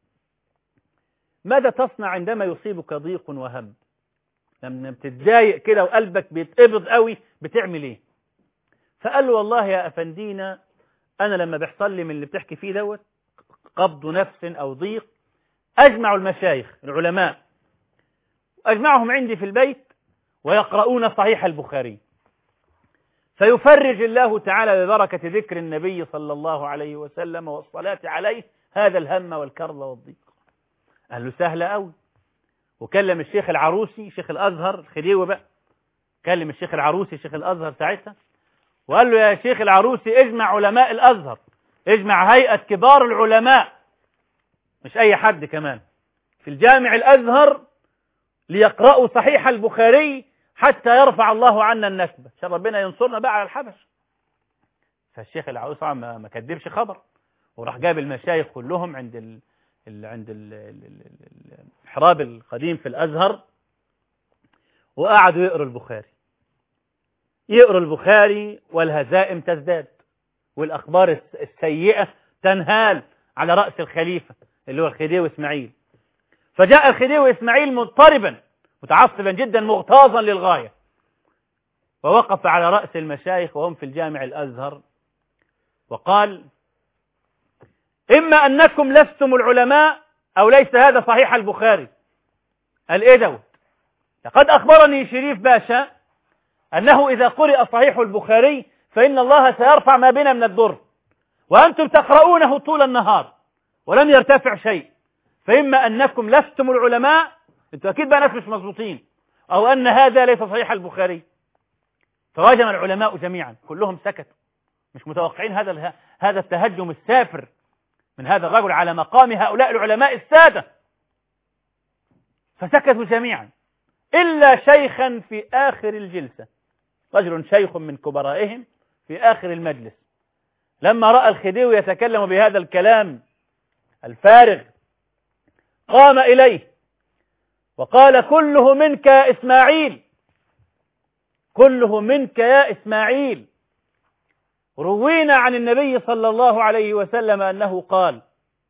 ماذا تصنع عندما يصيبك ضيق وهم لما بتتضايق كده وقلبك بيتقبض قوي بتعمل ايه فقال له والله يا افندينا انا لما بيحصل لي من اللي بتحكي فيه دوت قبض نفس او ضيق اجمع المشايخ العلماء اجمعهم عندي في البيت ويقرؤون صحيح البخاري فيفرج الله تعالى ببركة ذكر النبي صلى الله عليه وسلم والصلاة عليه هذا الهم والكرب والضيق قال له سهلة أوي وكلم الشيخ العروسي شيخ الأزهر الخديوي بقى كلم الشيخ العروسي شيخ الأزهر ساعتها وقال له يا شيخ العروسي اجمع علماء الأزهر اجمع هيئة كبار العلماء مش أي حد كمان في الجامع الأزهر ليقرأوا صحيح البخاري حتى يرفع الله عنا النكبة عشان ربنا ينصرنا بقى على الحبش فالشيخ العروس طبعا ما ما كدبش خبر وراح جاب المشايخ كلهم عند ال... ال... عند ال... ال... ال... المحراب القديم في الأزهر وقعدوا يقروا البخاري يقروا البخاري والهزائم تزداد والأخبار السيئة تنهال على رأس الخليفة اللي هو الخديوي إسماعيل فجاء الخديوي إسماعيل مضطربا متعصبا جدا مغتاظا للغاية ووقف على رأس المشايخ وهم في الجامع الأزهر وقال إما أنكم لستم العلماء أو ليس هذا صحيح البخاري قال إيه دوت لقد أخبرني شريف باشا أنه إذا قرئ صحيح البخاري فإن الله سيرفع ما بنا من الضر وأنتم تقرؤونه طول النهار ولم يرتفع شيء فإما أنكم لستم العلماء أنتم أكيد بقى ناس مش مظبوطين أو أن هذا ليس صحيح البخاري فوجم العلماء جميعا كلهم سكتوا مش متوقعين هذا هذا التهجم السافر من هذا الرجل على مقام هؤلاء العلماء السادة فسكتوا جميعا إلا شيخا في آخر الجلسة رجل شيخ من كبرائهم في آخر المجلس لما رأى الخديوي يتكلم بهذا الكلام الفارغ قام إليه وقال كله منك يا إسماعيل كله منك يا إسماعيل روينا عن النبي صلى الله عليه وسلم أنه قال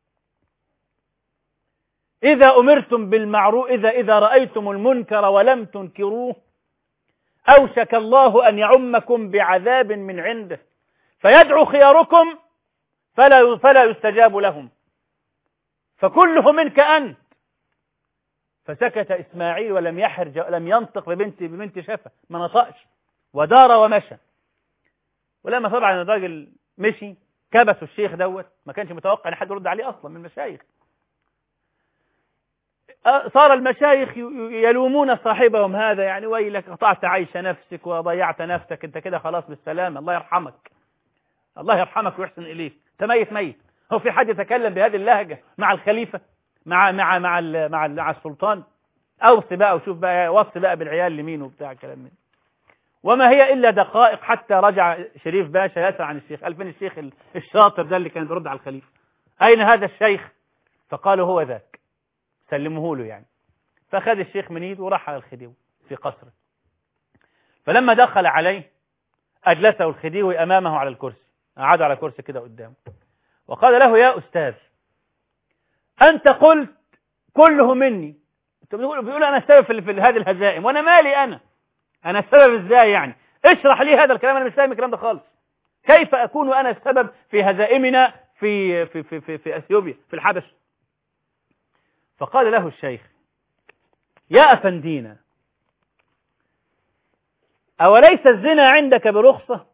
إذا أمرتم بالمعروف إذا إذا رأيتم المنكر ولم تنكروه أوشك الله أن يعمكم بعذاب من عنده فيدعو خياركم فلا فلا يستجاب لهم فكله منك أنت فسكت إسماعيل ولم يحرج لم ينطق ببنت ببنت شفة ما نطقش ودار ومشى ولما طبعا الراجل مشي كبسوا الشيخ دوت ما كانش متوقع ان حد يرد عليه اصلا من المشايخ صار المشايخ يلومون صاحبهم هذا يعني ويلك قطعت عيش نفسك وضيعت نفسك انت كده خلاص بالسلامه الله يرحمك الله يرحمك ويحسن اليك انت ميت ميت هو في حد يتكلم بهذه اللهجه مع الخليفه مع مع مع مع, مع السلطان اوصي بقى وشوف بقى وصي بقى بالعيال لمين وبتاع كلام من وما هي الا دقائق حتى رجع شريف باشا يسأل عن الشيخ قال فين الشيخ الشاطر ده اللي كان بيرد على الخليفه اين هذا الشيخ فقالوا هو ذاك سلموه له يعني فأخذ الشيخ من ايده وراح على الخديوي في قصره فلما دخل عليه أجلسه الخديوي أمامه على الكرسي قعد على كرسي كده قدامه وقال له يا أستاذ أنت قلت كله مني أنت بيقول, بيقول أنا السبب في, في هذه الهزائم وأنا مالي أنا أنا السبب إزاي يعني اشرح لي هذا الكلام أنا مش فاهم الكلام ده خالص كيف أكون أنا السبب في هزائمنا في في في في, في أثيوبيا في الحبش فقال له الشيخ يا أفندينا أوليس الزنا عندك برخصة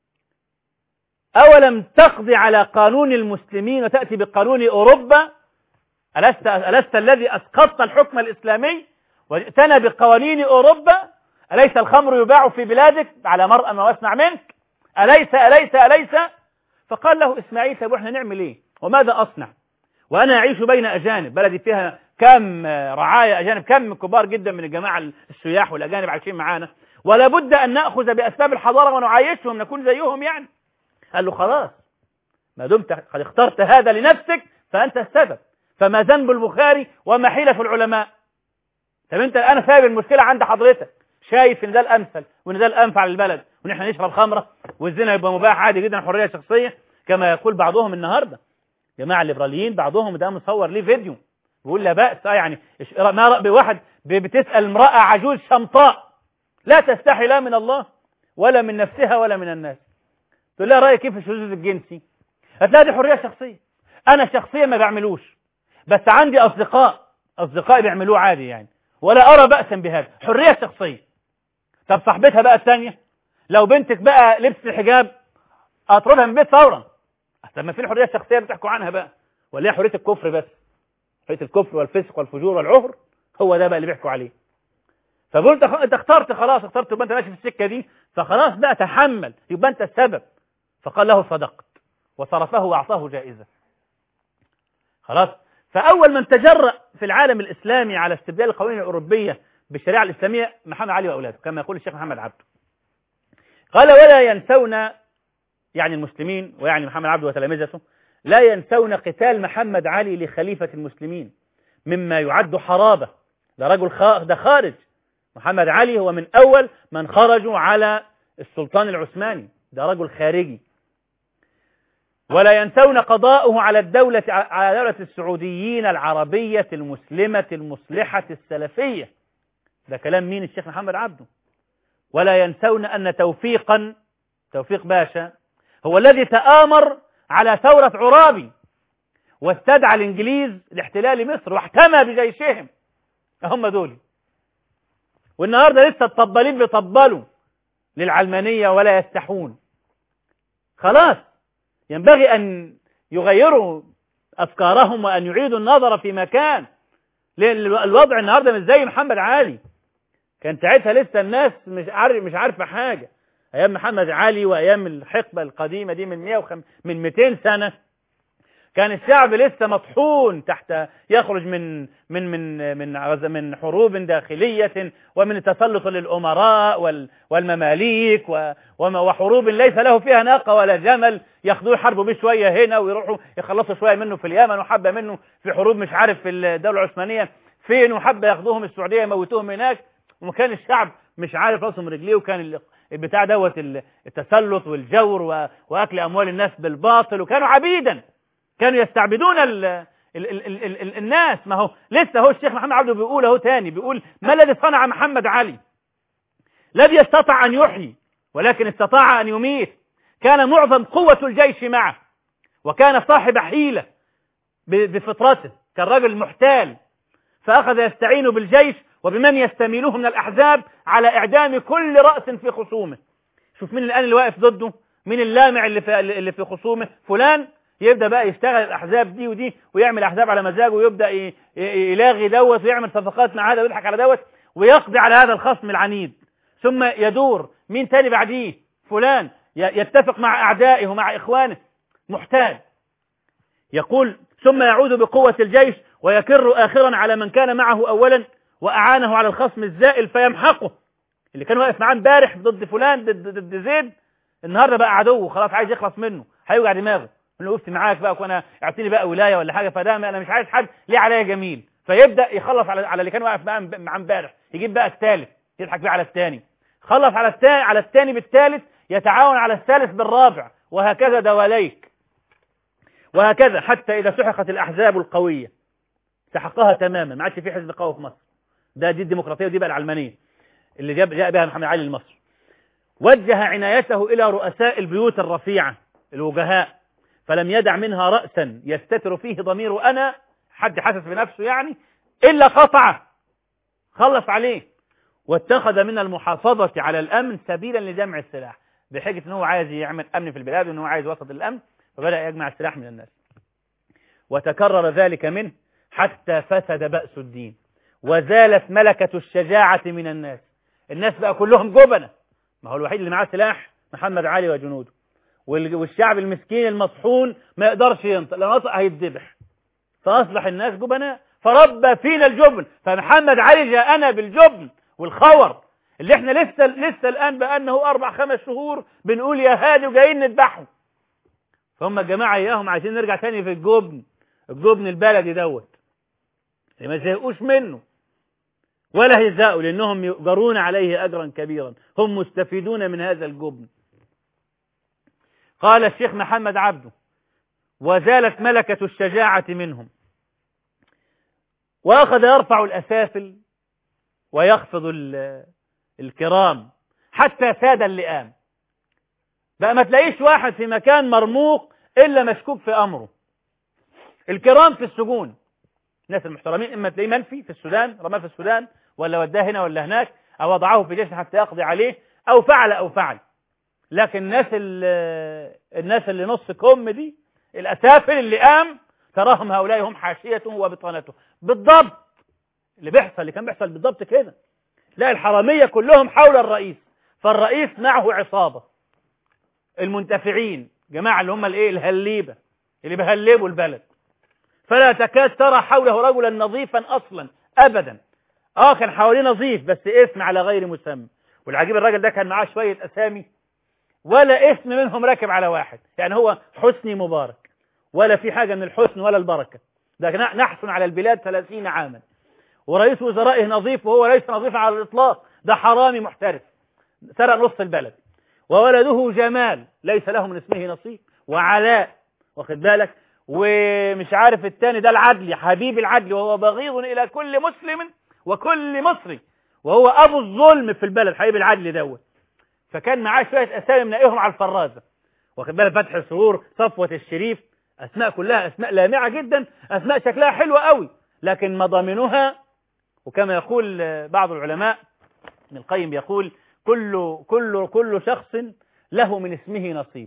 أولم تقضي على قانون المسلمين وتأتي بقانون أوروبا ألست, ألست الذي أسقطت الحكم الإسلامي وجئتنا بقوانين أوروبا أليس الخمر يباع في بلادك على مرأى ما واسمع منك أليس أليس أليس فقال له إسماعيل طيب وإحنا نعمل إيه وماذا أصنع وأنا أعيش بين أجانب بلدي فيها كم رعاية أجانب كم كبار جدا من الجماعة السياح والأجانب عايشين معانا ولا بد أن نأخذ بأسباب الحضارة ونعايشهم نكون زيهم يعني قال له خلاص ما دمت قد اخترت هذا لنفسك فأنت السبب فما ذنب البخاري وما حيلة العلماء طب انت انا سايب المشكلة عند حضرتك شايف ان ده الامثل وان ده الانفع للبلد وان احنا نشرب خمرة والزنا يبقى مباح عادي جدا حرية شخصية كما يقول بعضهم النهاردة جماعة الليبراليين بعضهم ده مصور ليه فيديو بيقول لا بأس اه يعني ما رأى بواحد بتسأل امرأة عجوز شمطاء لا تستحي لا من الله ولا من نفسها ولا من الناس تقول لها رأيك كيف الشذوذ الجنسي هتلاقي دي حرية شخصية أنا شخصيا ما بعملوش بس عندي أصدقاء أصدقائي بيعملوه عادي يعني ولا أرى بأسا بهذا حرية شخصية طب صاحبتها بقى الثانية لو بنتك بقى لبس الحجاب أطردها من البيت فورا طب ما في الحرية الشخصية بتحكوا عنها بقى ولا هي حرية الكفر بس حرية الكفر والفسق والفجور والعهر هو ده بقى اللي بيحكوا عليه فقلت انت اخترت خلاص اخترت يبقى انت ماشي في السكه دي فخلاص بقى تحمل يبقى انت السبب فقال له صدقت وصرفه واعطاه جائزه خلاص فاول من تجرأ في العالم الاسلامي على استبدال القوانين الاوروبيه بالشريعه الاسلاميه محمد علي واولاده كما يقول الشيخ محمد عبده قال ولا ينسون يعني المسلمين ويعني محمد عبده وتلامذته لا ينسون قتال محمد علي لخليفه المسلمين مما يعد حرابه ده رجل خارج ده خارج محمد علي هو من أول من خرجوا على السلطان العثماني ده رجل خارجي ولا ينسون قضاءه على الدولة على دولة السعوديين العربية المسلمة المصلحة السلفية ده كلام مين الشيخ محمد عبده ولا ينسون أن توفيقا توفيق باشا هو الذي تآمر على ثورة عرابي واستدعى الإنجليز لاحتلال مصر واحتمى بجيشهم هم دول والنهاردة لسه الطبالين بيطبلوا للعلمانية ولا يستحون خلاص ينبغي أن يغيروا أفكارهم وأن يعيدوا النظر في مكان الوضع النهاردة مش زي محمد علي كان ساعتها لسه الناس مش عارف مش عارفة حاجة أيام محمد علي وأيام الحقبة القديمة دي من 105 من 200 سنة كان الشعب لسه مطحون تحت يخرج من من من من غز- من حروب داخلية ومن تسلط للأمراء وال- والمماليك و- وما- وحروب ليس له فيها ناقة ولا جمل ياخذوه يحاربوا بيه شوية هنا ويروحوا يخلصوا شوية منه في اليمن وحبة منه في حروب مش عارف في الدولة العثمانية فين وحبة ياخذوهم السعودية يموتوهم هناك وكان الشعب مش عارف راسه من رجليه وكان ال- البتاع دوت ال- التسلط والجور و- واكل اموال الناس بالباطل وكانوا عبيدا كانوا يستعبدون ال ال ال ال ال ال الناس ما هو لسه هو الشيخ محمد عبده بيقول اهو تاني بيقول ما الذي صنع محمد علي لم يستطع ان يحيي ولكن استطاع ان يميت كان معظم قوة الجيش معه وكان صاحب حيلة ب- بفطرته كان رجل محتال فأخذ يستعين بالجيش وبمن يستميله من الأحزاب على إعدام كل رأس في خصومه شوف مين الآن اللي واقف ضده مين اللامع اللي في, اللي في خصومه فلان يبدأ بقى يشتغل الأحزاب دي ودي ويعمل أحزاب على مزاجه ويبدأ ي- ي- يلاغي دوت ويعمل صفقات مع هذا ويضحك على دوت ويقضي على هذا الخصم العنيد ثم يدور مين تاني بعديه فلان ي- يتفق مع أعدائه ومع إخوانه محتاج يقول ثم يعود بقوة الجيش ويكر آخرا على من كان معه أولا وأعانه على الخصم الزائل فيمحقه اللي كان واقف معاه امبارح ضد فلان ضد, ضد زيد النهارده بقى عدو خلاص عايز يخلص منه هيوجع دماغه من وقفت معاك بقى وانا اعطيني بقى ولايه ولا حاجه فده انا مش عايز حد ليه عليا جميل فيبدا يخلص على على اللي كان واقف معاه معاه امبارح يجيب بقى الثالث يضحك بيه على الثاني خلص على الثاني على الثاني بالثالث يتعاون على الثالث بالرابع وهكذا دواليك وهكذا حتى إذا سحقت الأحزاب القوية سحقها تماما ما عادش في حزب قوي في مصر ده دي الديمقراطية ودي بقى العلمانية اللي جاب جاء بها محمد علي لمصر وجه عنايته إلى رؤساء البيوت الرفيعة الوجهاء فلم يدع منها رأسا يستتر فيه ضمير أنا حد حاسس بنفسه يعني إلا قطعه خلص عليه واتخذ من المحافظة على الأمن سبيلا لجمع السلاح بحجة أنه عايز يعمل أمن في البلاد وأنه عايز وسط الأمن فبدأ يجمع السلاح من الناس وتكرر ذلك منه حتى فسد بأس الدين وزالت ملكة الشجاعة من الناس الناس بقى كلهم جبنة ما هو الوحيد اللي معاه سلاح محمد علي وجنوده وال- والشعب المسكين المطحون ما يقدرش ينطق لو نطق هيتذبح فأصبح الناس جبناء فربى فينا الجبن فمحمد علي جاءنا بالجبن والخور اللي احنا لسه لسه الآن بقالنا أربع خمس شهور بنقول يا هادي وجايين نذبحه فهم الجماعة إياهم عايزين نرجع تاني في الجبن الجبن البلدي دوت اللي ما زهقوش منه ولا هيزهقوا لأنهم يؤجرون عليه أجرا كبيرا هم مستفيدون من هذا الجبن قال الشيخ محمد عبده وزالت ملكة الشجاعة منهم وأخذ يرفع الأسافل ويخفض ال- الكرام حتى ساد اللئام بقى ما تلاقيش واحد في مكان مرموق إلا مشكوك في أمره الكرام في السجون الناس المحترمين إما تلاقيه منفي في السودان رماه في السودان ولا وداه هنا ولا هناك أو وضعه في جيش حتى يقضي عليه أو فعل أو فعل لكن الناس ال- الناس اللي نص كم دي الأسافل اللي قام تراهم هؤلاء هم حاشيته وبطانته بالضبط اللي بيحصل اللي كان بيحصل بالضبط كده لا الحرامية كلهم حول الرئيس فالرئيس معه عصابة المنتفعين جماعة اللي هم الايه الهليبة اللي بيهلبوا البلد فلا تكاد ترى حوله رجلا نظيفا اصلا ابدا اه كان حواليه نظيف بس اسم على غير مسمى والعجيب الراجل ده كان معاه شوية اسامي ولا اسم منهم راكب على واحد يعني هو حسني مبارك ولا في حاجة من الحسن ولا البركة ده نحس على البلاد ثلاثين عاما ورئيس وزرائه نظيف وهو ليس نظيفا على الإطلاق ده حرامي محترف سرق نص البلد وولده جمال ليس له من اسمه نصيب وعلاء واخد بالك ومش عارف الثاني ده العدلي حبيب العدل وهو بغيض إلى كل مسلم وكل مصري وهو أبو الظلم في البلد حبيب العدل دوت فكان معاه شوية أسامي منقيهم على الفرازة واخد بالك فتح السرور صفوة الشريف أسماء كلها أسماء لامعة جدا أسماء شكلها حلوة قوي لكن مضامنها وكما يقول بعض العلماء ابن القيم يقول كل كل كل شخص له من اسمه نصيب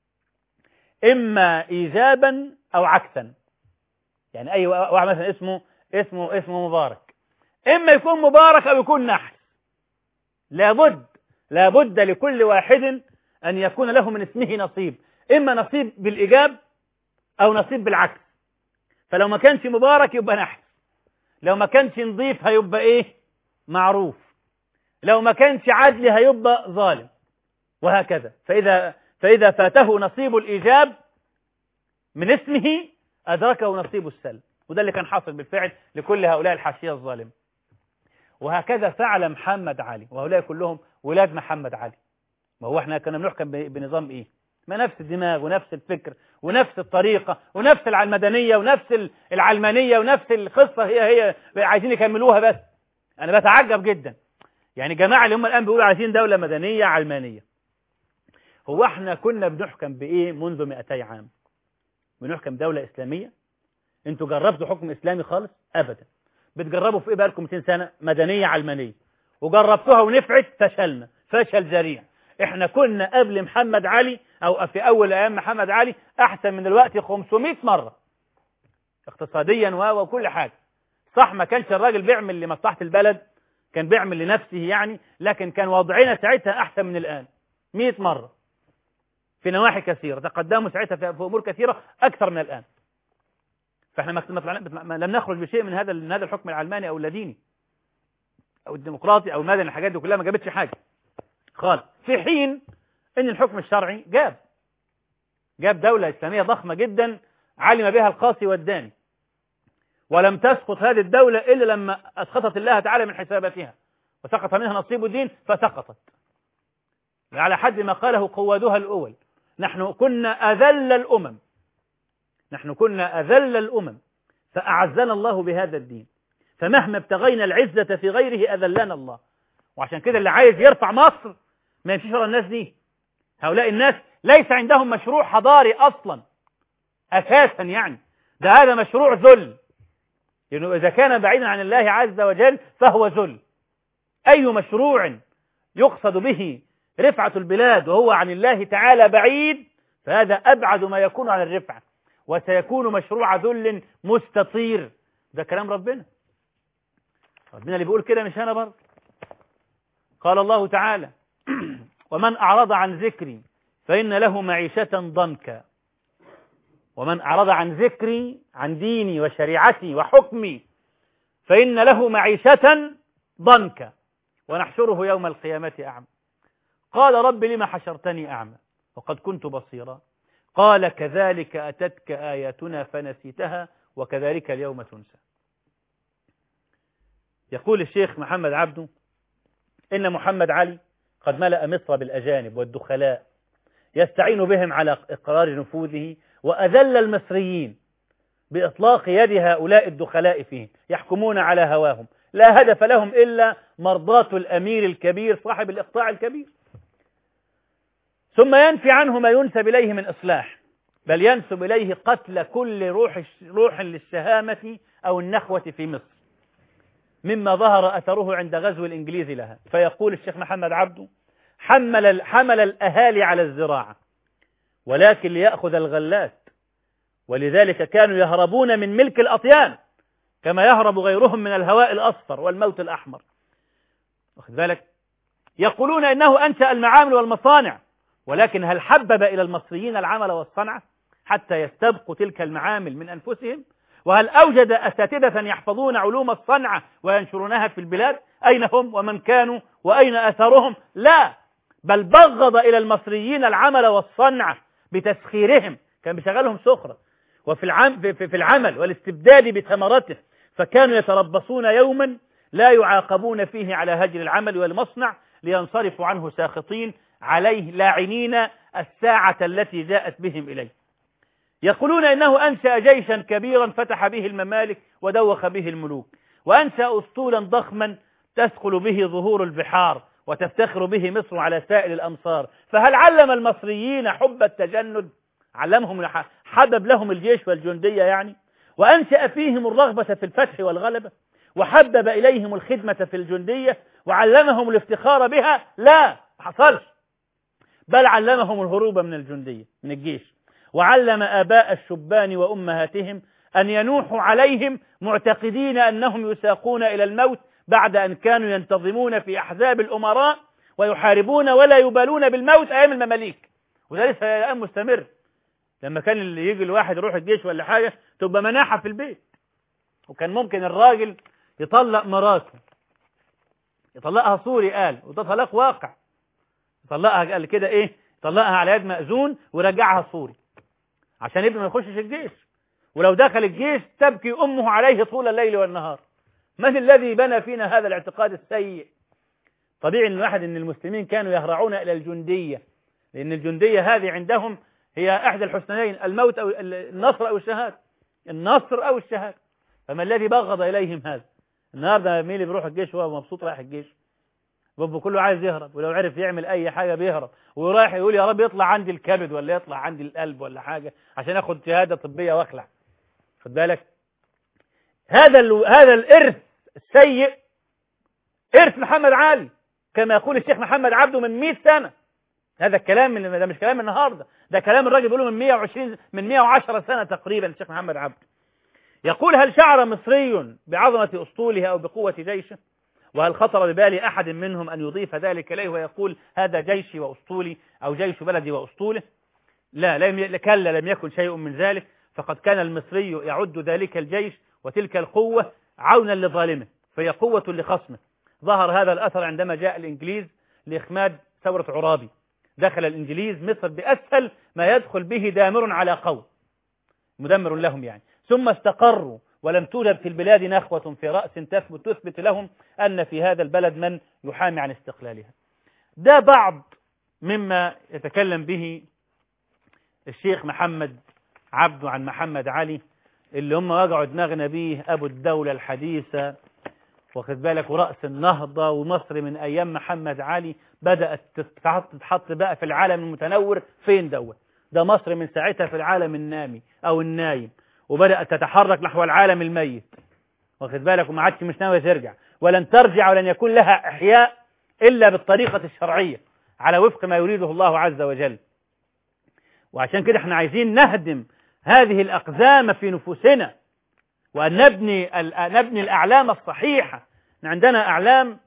إما إيجابا أو عكسا يعني أي واحد مثلا اسمه اسمه اسمه مبارك إما يكون مبارك أو يكون نحس لابد لابد لكل واحد أن يكون له من اسمه نصيب إما نصيب بالإيجاب أو نصيب بالعكس فلو ما كانش مبارك يبقى نحس لو ما كانش نظيف هيبقى إيه معروف لو ما كانش عدل هيبقى ظالم وهكذا فإذا فإذا فاته نصيب الإيجاب من اسمه أدركه نصيب السلب وده اللي كان حاصل بالفعل لكل هؤلاء الحاشية الظالمة وهكذا فعل محمد علي وهؤلاء كلهم ولاد محمد علي ما هو احنا كنا بنحكم بنظام ايه ما نفس الدماغ ونفس الفكر ونفس الطريقة ونفس العلمدانية ونفس العلمانية ونفس القصة هي هي عايزين يكملوها بس أنا بتعجب جدا يعني جماعة اللي هم الآن بيقولوا عايزين دولة مدنية علمانية هو احنا كنا بنحكم بإيه منذ 200 عام بنحكم دولة إسلامية انتوا جربتوا حكم إسلامي خالص أبدا بتجربوا في إيه بقالكم 200 سنة مدنية علمانية وجربتوها ونفعت فشلنا فشل ذريع احنا كنا قبل محمد علي او في اول ايام محمد علي احسن من دلوقتي 500 مرة اقتصاديا وكل حاجة صح ما كانش الراجل بيعمل لمصلحة البلد كان بيعمل لنفسه يعني لكن كان وضعنا ساعتها احسن من الان 100 مرة في نواحي كثيرة تقدموا ساعتها في امور كثيرة اكثر من الان فاحنا ما لم نخرج بشيء من هذا من هذا الحكم العلماني او اللاديني او الديمقراطي او المدني الحاجات دي كلها ما جابتش حاجة خالص في حين ان الحكم الشرعي جاب جاب دولة إسلامية ضخمة جدا علم بها القاصي والداني ولم تسقط هذه الدولة إلا لما أسقطت الله تعالى من حساباتها وسقط منها نصيب الدين فسقطت على حد ما قاله قوادها الأول نحن كنا أذل الأمم نحن كنا أذل الأمم فأعزنا الله بهذا الدين فمهما ابتغينا العزة في غيره أذلنا الله وعشان كده اللي عايز يرفع مصر ما يمشيش ورا الناس دي هؤلاء الناس ليس عندهم مشروع حضاري أصلا أساسا يعني ده هذا مشروع ذل لأنه إذا كان بعيدا عن الله عز وجل فهو ذل أي مشروع يقصد به رفعة البلاد وهو عن الله تعالى بعيد فهذا أبعد ما يكون عن الرفعة وسيكون مشروع ذل مستطير ده كلام ربنا ربنا اللي بيقول كده مش أنا برضه قال الله تعالى ومن أعرض عن ذكري فإن له معيشة ضنكا ومن أعرض عن ذكري عن ديني وشريعتي وحكمي فإن له معيشة ضنكا ونحشره يوم القيامة أعمى قال رب لما حشرتني أعمى وقد كنت بصيرا قال كذلك أتتك آياتنا فنسيتها وكذلك اليوم تنسى يقول الشيخ محمد عبده إن محمد علي قد ملأ مصر بالأجانب والدخلاء يستعين بهم على إقرار نفوذه وأذل المصريين بإطلاق يد هؤلاء الدخلاء فيهم يحكمون على هواهم لا هدف لهم إلا مرضاة الأمير الكبير صاحب الإقطاع الكبير ثم ينفي عنه ما ينسب إليه من إصلاح بل ينسب إليه قتل كل روح, روح للشهامة أو النخوة في مصر مما ظهر أثره عند غزو الإنجليز لها فيقول الشيخ محمد عبده حمل, حمل الأهالي على الزراعة ولكن ليأخذ الغلات ولذلك كانوا يهربون من ملك الأطيان كما يهرب غيرهم من الهواء الأصفر والموت الأحمر واخذ بالك يقولون إنه أنشأ المعامل والمصانع ولكن هل حبب إلى المصريين العمل والصنعة حتى يستبقوا تلك المعامل من أنفسهم وهل أوجد أساتذة يحفظون علوم الصنعة وينشرونها في البلاد أين هم ومن كانوا وأين أثرهم لا بل بغض إلى المصريين العمل والصنعة بتسخيرهم كان بيشغلهم سخرة وفي العم في, في العمل والاستبداد بثمرته فكانوا يتربصون يوما لا يعاقبون فيه على هجر العمل والمصنع لينصرفوا عنه ساخطين عليه لاعنين الساعة التي جاءت بهم إليه يقولون إنه أنشأ جيشا كبيرا فتح به الممالك ودوخ به الملوك وأنشأ أسطولا ضخما تثقل به ظهور البحار وتفتخر به مصر على سائر الأمصار فهل علم المصريين حب التجند علمهم حبب لهم الجيش والجندية يعني وأنشأ فيهم الرغبة في الفتح والغلبة وحبب إليهم الخدمة في الجندية وعلمهم الافتخار بها لا حصلش بل علمهم الهروب من الجندية من الجيش وعلم آباء الشبان وأمهاتهم أن ينوحوا عليهم معتقدين أنهم يساقون إلى الموت بعد أن كانوا ينتظمون في أحزاب الأمراء ويحاربون ولا يبالون بالموت أيام المماليك وده لسه الآن مستمر لما كان اللي يجي الواحد يروح الجيش ولا حاجة تبقى مناحة في البيت وكان ممكن الراجل يطلق مراته يطلقها صوري قال وده طلاق واقع يطلقها قال كده ايه يطلقها على يد مأذون ويرجعها صوري عشان ابنه ما يخشش الجيش ولو دخل الجيش تبكي أمه عليه طول الليل والنهار من الذي بنى فينا هذا الاعتقاد السيء طبيعي الواحد ان المسلمين كانوا يهرعون الى الجندية لان الجندية هذه عندهم هي احدى الحسنيين الموت او النصر او الشهادة النصر او الشهادة فما الذي بغض اليهم هذا النهارده مين اللي بيروح الجيش وهو مبسوط رايح الجيش بابا كله عايز يهرب ولو عرف يعمل اي حاجة بيهرب ورايح يقول يا رب يطلع عندي الكبد ولا يطلع عندي القلب ولا حاجة عشان اخد شهادة طبية واخلع خد بالك هذا ال... هذا الارث السيء ارث محمد علي كما يقول الشيخ محمد عبده من 100 سنة هذا الكلام من ده مش كلام النهارده ده كلام الراجل بيقوله من 120 من 110 سنة تقريبا الشيخ محمد عبده يقول هل شعر مصري بعظمة أسطوله أو بقوة جيشه وهل خطر ببال أحد منهم أن يضيف ذلك إليه ويقول هذا جيشي وأسطولي أو جيش بلدي وأسطوله لا لم كلا لم يكن شيء من ذلك فقد كان المصري يعد ذلك الجيش وتلك القوة عونا لظالمه فهي قوة لخصمه ظهر هذا الأثر عندما جاء الإنجليز لإخماد ثورة عرابي دخل الإنجليز مصر بأسهل ما يدخل به دامر على قوم مدمر لهم يعني ثم استقروا ولم توجد في البلاد نخوة في رأس تثبت تثبت لهم أن في هذا البلد من يحامي عن استقلالها ده بعض مما يتكلم به الشيخ محمد عبده عن محمد علي اللي هم وجعوا دماغنا بيه أبو الدولة الحديثة واخد بالك ورأس النهضة ومصر من أيام محمد علي بدأت تتحط بقى في العالم المتنور فين دوت ده مصر من ساعتها في العالم النامي أو النايم وبدأت تتحرك نحو العالم الميت واخد بالك وما عادش مش ناوية ترجع ولن ترجع ولن يكون لها إحياء إلا بالطريقة الشرعية على وفق ما يريده الله عز وجل وعشان كده احنا عايزين نهدم هذه الأقزام في نفوسنا وأن نبني نبني الأعلام الصحيحة عندنا أعلام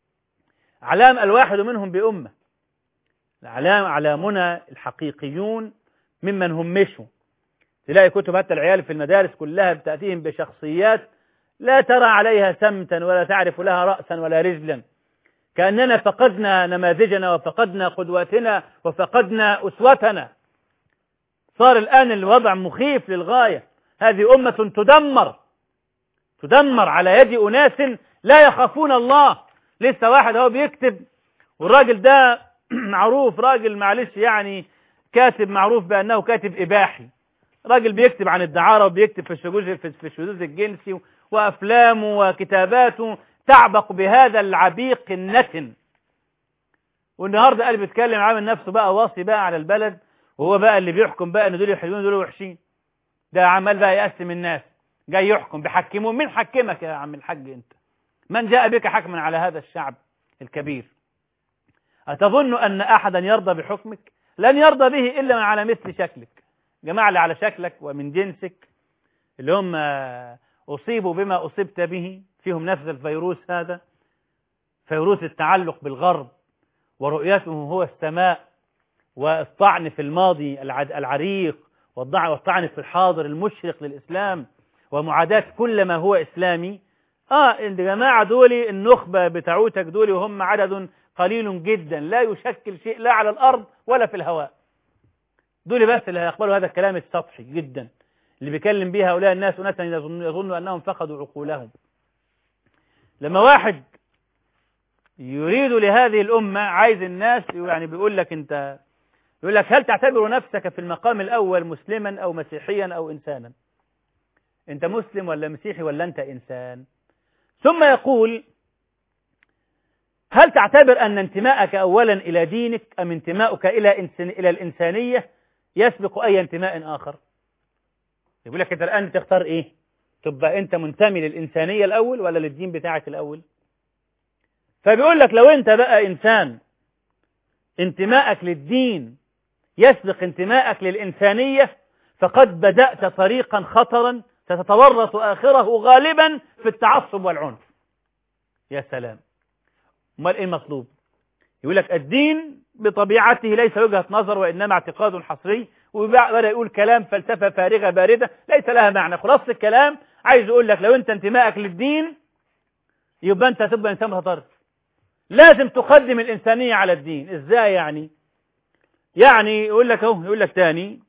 أعلام الواحد منهم بأمة الأعلام أعلامنا الحقيقيون ممن همشوا تلاقي كتب حتى العيال في المدارس كلها بتأتيهم بشخصيات لا ترى عليها سمتا ولا تعرف لها رأسا ولا رجلا كأننا فقدنا نماذجنا وفقدنا قدواتنا وفقدنا أسوتنا صار الآن الوضع مخيف للغاية هذه أمة تدمر تدمر على يد أناس لا يخافون الله لسه واحد هو بيكتب والراجل ده معروف راجل معلش يعني كاتب معروف بأنه كاتب إباحي راجل بيكتب عن الدعارة وبيكتب في الشذوذ في الشذوذ الجنسي وأفلامه وكتاباته تعبق بهذا العبيق النتن والنهارده قال بيتكلم عامل نفسه بقى واصي بقى على البلد وهو بقى اللي بيحكم بقى ان دول حلوين دول وحشين ده عمال بقى يقسم الناس جاي يحكم بيحكمون مين حكمك يا عم الحاج انت من جاء بك حكما على هذا الشعب الكبير أتظن أن أحدا يرضى بحكمك لن يرضى به إلا من على مثل شكلك جماعة اللي على شكلك ومن جنسك اللي هم أصيبوا بما أصبت به فيهم نفس الفيروس هذا فيروس التعلق بالغرب ورؤيته هو السماء والطعن في الماضي العريق والطعن في الحاضر المشرق للإسلام ومعاداة كل ما هو إسلامي آه الجماعة دولي النخبة بتاعوتك دولي وهم عدد قليل جدا لا يشكل شيء لا على الأرض ولا في الهواء دول بس اللي هيقبلوا هذا الكلام السطحي جدا اللي بيكلم بيه هؤلاء الناس أناسا يظنوا أنهم فقدوا عقولهم لما واحد يريد لهذه الأمة عايز الناس يعني بيقول لك أنت يقول لك هل تعتبر نفسك في المقام الأول مسلما أو مسيحيا أو إنسانا أنت مسلم ولا مسيحي ولا أنت إنسان ثم يقول هل تعتبر أن انتماءك أولا إلى دينك أم انتماؤك إلى, إنسان إلى الإنسانية يسبق أي انتماء آخر يقول لك أنت الآن تختار إيه تبقى أنت منتمي للإنسانية الأول ولا للدين بتاعك الأول فبيقول لك لو أنت بقى إنسان انتماءك للدين يسبق انتماءك للإنسانية فقد بدأت طريقا خطرا ستتورط آخره غالبا في التعصب والعنف يا سلام امال ايه المطلوب يقول لك الدين بطبيعته ليس وجهة نظر وإنما اعتقاد حصري وبدأ يقول كلام فلسفة فارغة باردة ليس لها معنى خلاص الكلام عايز يقول لك لو أنت انتمائك للدين يبقى أنت تبقى إنسان متطرف لازم تقدم الإنسانية على الدين إزاي يعني يعني يقول لك اهو يقول لك تاني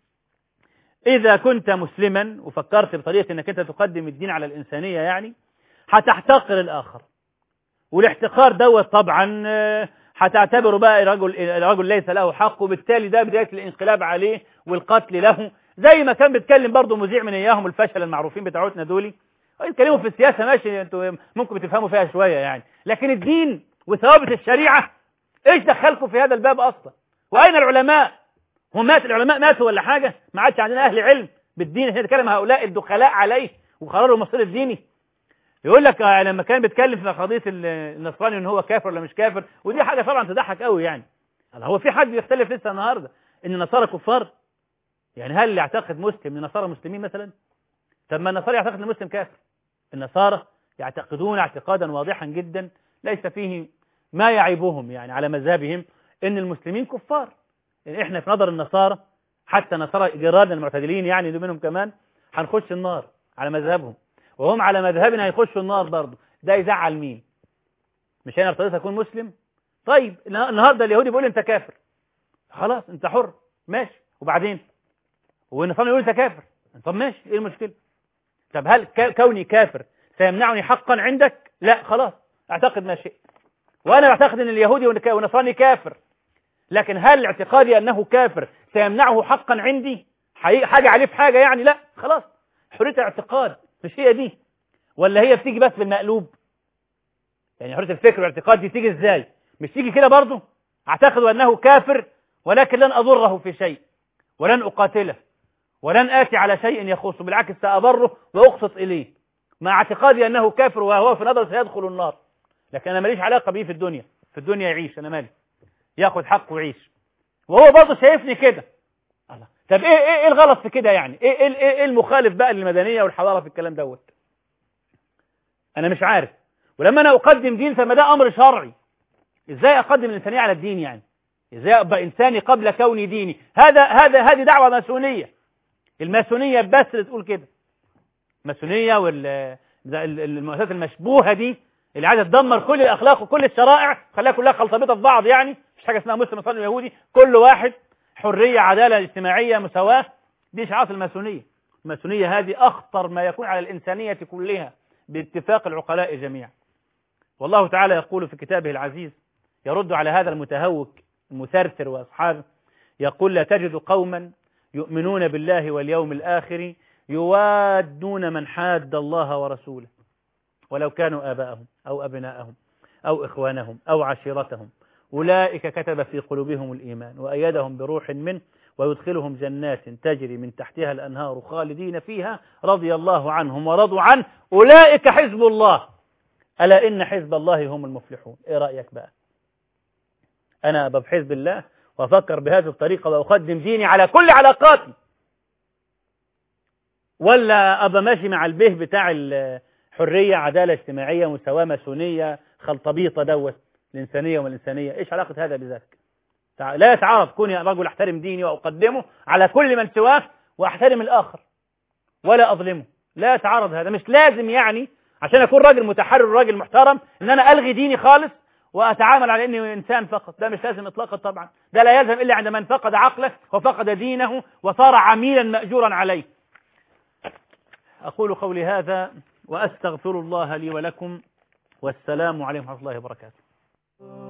إذا كنت مسلما وفكرت بطريقة أنك أنت تقدم الدين على الإنسانية يعني هتحتقر الآخر والاحتقار دوت طبعا آه، هتعتبره بقى رجل الرجل ليس له حق وبالتالي ده بداية الانقلاب عليه والقتل له زي ما كان بيتكلم برضه مذيع من اياهم الفشل المعروفين بتاعتنا دولي يتكلموا في السياسة ماشي انتوا ممكن بتفهموا فيها شوية يعني لكن الدين وثوابت الشريعة ايش دخلكم في هذا الباب اصلا واين العلماء هم مات العلماء ماتوا ولا حاجة ما عادش عندنا اهل علم بالدين هنا نتكلم هؤلاء الدخلاء عليه وقرروا المصير الديني يقول لك آه، لما كان بيتكلم في قضيه ال- النصراني ان هو كافر ولا مش كافر ودي حاجه طبعا تضحك قوي يعني هل هو في حد يختلف لسه النهارده ان النصارى كفار يعني هل اللي يعتقد مسلم ان النصارى مسلمين مثلا طب ما النصارى يعتقد ان المسلم كافر النصارى يعتقدون اعتقادا واضحا جدا ليس فيه ما يعيبهم يعني على مذهبهم ان المسلمين كفار يعني احنا في نظر النصارى حتى نصارى جرادنا المعتدلين يعني دول منهم كمان هنخش النار على مذهبهم وهم على مذهبنا هيخشوا النار برضه ده يزعل مين مش انا ارتضيت اكون مسلم طيب النها- النهارده اليهودي بيقول انت كافر خلاص انت حر ماشي وبعدين والنصارى يقول انت كافر طب ماشي ايه المشكله طب هل ك- كوني كافر سيمنعني حقا عندك لا خلاص اعتقد ما شئت وانا اعتقد ان اليهودي والنك- والنصراني كافر لكن هل اعتقادي انه كافر سيمنعه حقا عندي حقيقة حاجه عليه في حاجه يعني لا خلاص حريه الاعتقاد مش هي دي ولا هي بتيجي بس بالمقلوب يعني حريه الفكر والاعتقاد دي تيجي ازاي مش تيجي كده برضه اعتقد انه كافر ولكن لن اضره في شيء ولن اقاتله ولن اتي على شيء يخصه بالعكس ساضره واقسط اليه مع اعتقادي انه كافر وهو في نظر سيدخل النار لكن انا ماليش علاقه بيه في الدنيا في الدنيا يعيش انا مالي ياخد حقه ويعيش وهو برضه شايفني كده الله طب ايه ايه ايه الغلط في كده يعني ايه ايه ايه إيه المخالف بقى للمدنيه والحضاره في الكلام دوت انا مش عارف ولما انا اقدم دين فما ده امر شرعي ازاي اقدم الانسانيه على الدين يعني ازاي ابقى انساني قبل كوني ديني هذا هذا هذه دعوه ماسونيه الماسونيه بس اللي تقول كده الماسونيه وال ده ال- المؤسسات المشبوهه دي اللي عايزه تدمر كل الاخلاق وكل الشرائع خليها كلها خلطبيطه في بعض يعني مش حاجه اسمها مسلم نصراني يهودي كل واحد حريه عداله اجتماعيه مساواه دي شعارات الماسونيه الماسونيه هذه اخطر ما يكون على الانسانيه كلها باتفاق العقلاء جميعا والله تعالى يقول في كتابه العزيز يرد على هذا المتهوك المثرثر واصحابه يقول لا تجد قوما يؤمنون بالله واليوم الآخر يوادون من حاد الله ورسوله ولو كانوا آباءهم أو أبناءهم أو إخوانهم أو عشيرتهم أولئك كتب في قلوبهم الإيمان وأيدهم بروح منه ويدخلهم جنات تجري من تحتها الأنهار خالدين فيها رضي الله عنهم ورضوا عنه أولئك حزب الله ألا إن حزب الله هم المفلحون إيه رأيك بقى أنا أبقى في حزب الله وأفكر بهذه الطريقة وأقدم ديني على كل علاقاتي ولا أبقى ماشي مع البه بتاع الحرية عدالة اجتماعية مساواة ماسونية خلطبيطة دوت الإنسانية والإنسانية إيش علاقة هذا بذاك تع- لا يتعارض كوني رجل أحترم ديني وأقدمه على كل من سواه وأحترم الآخر ولا أظلمه لا يتعارض هذا مش لازم يعني عشان أكون راجل متحرر راجل محترم إن أنا ألغي ديني خالص وأتعامل على إني إنسان فقط ده مش لازم إطلاقا طبعا ده لا يلزم إلا عند من فقد عقله وفقد دينه وصار عميلا مأجورا عليه أقول قولي هذا وأستغفر الله لي ولكم والسلام عليكم ورحمة الله وبركاته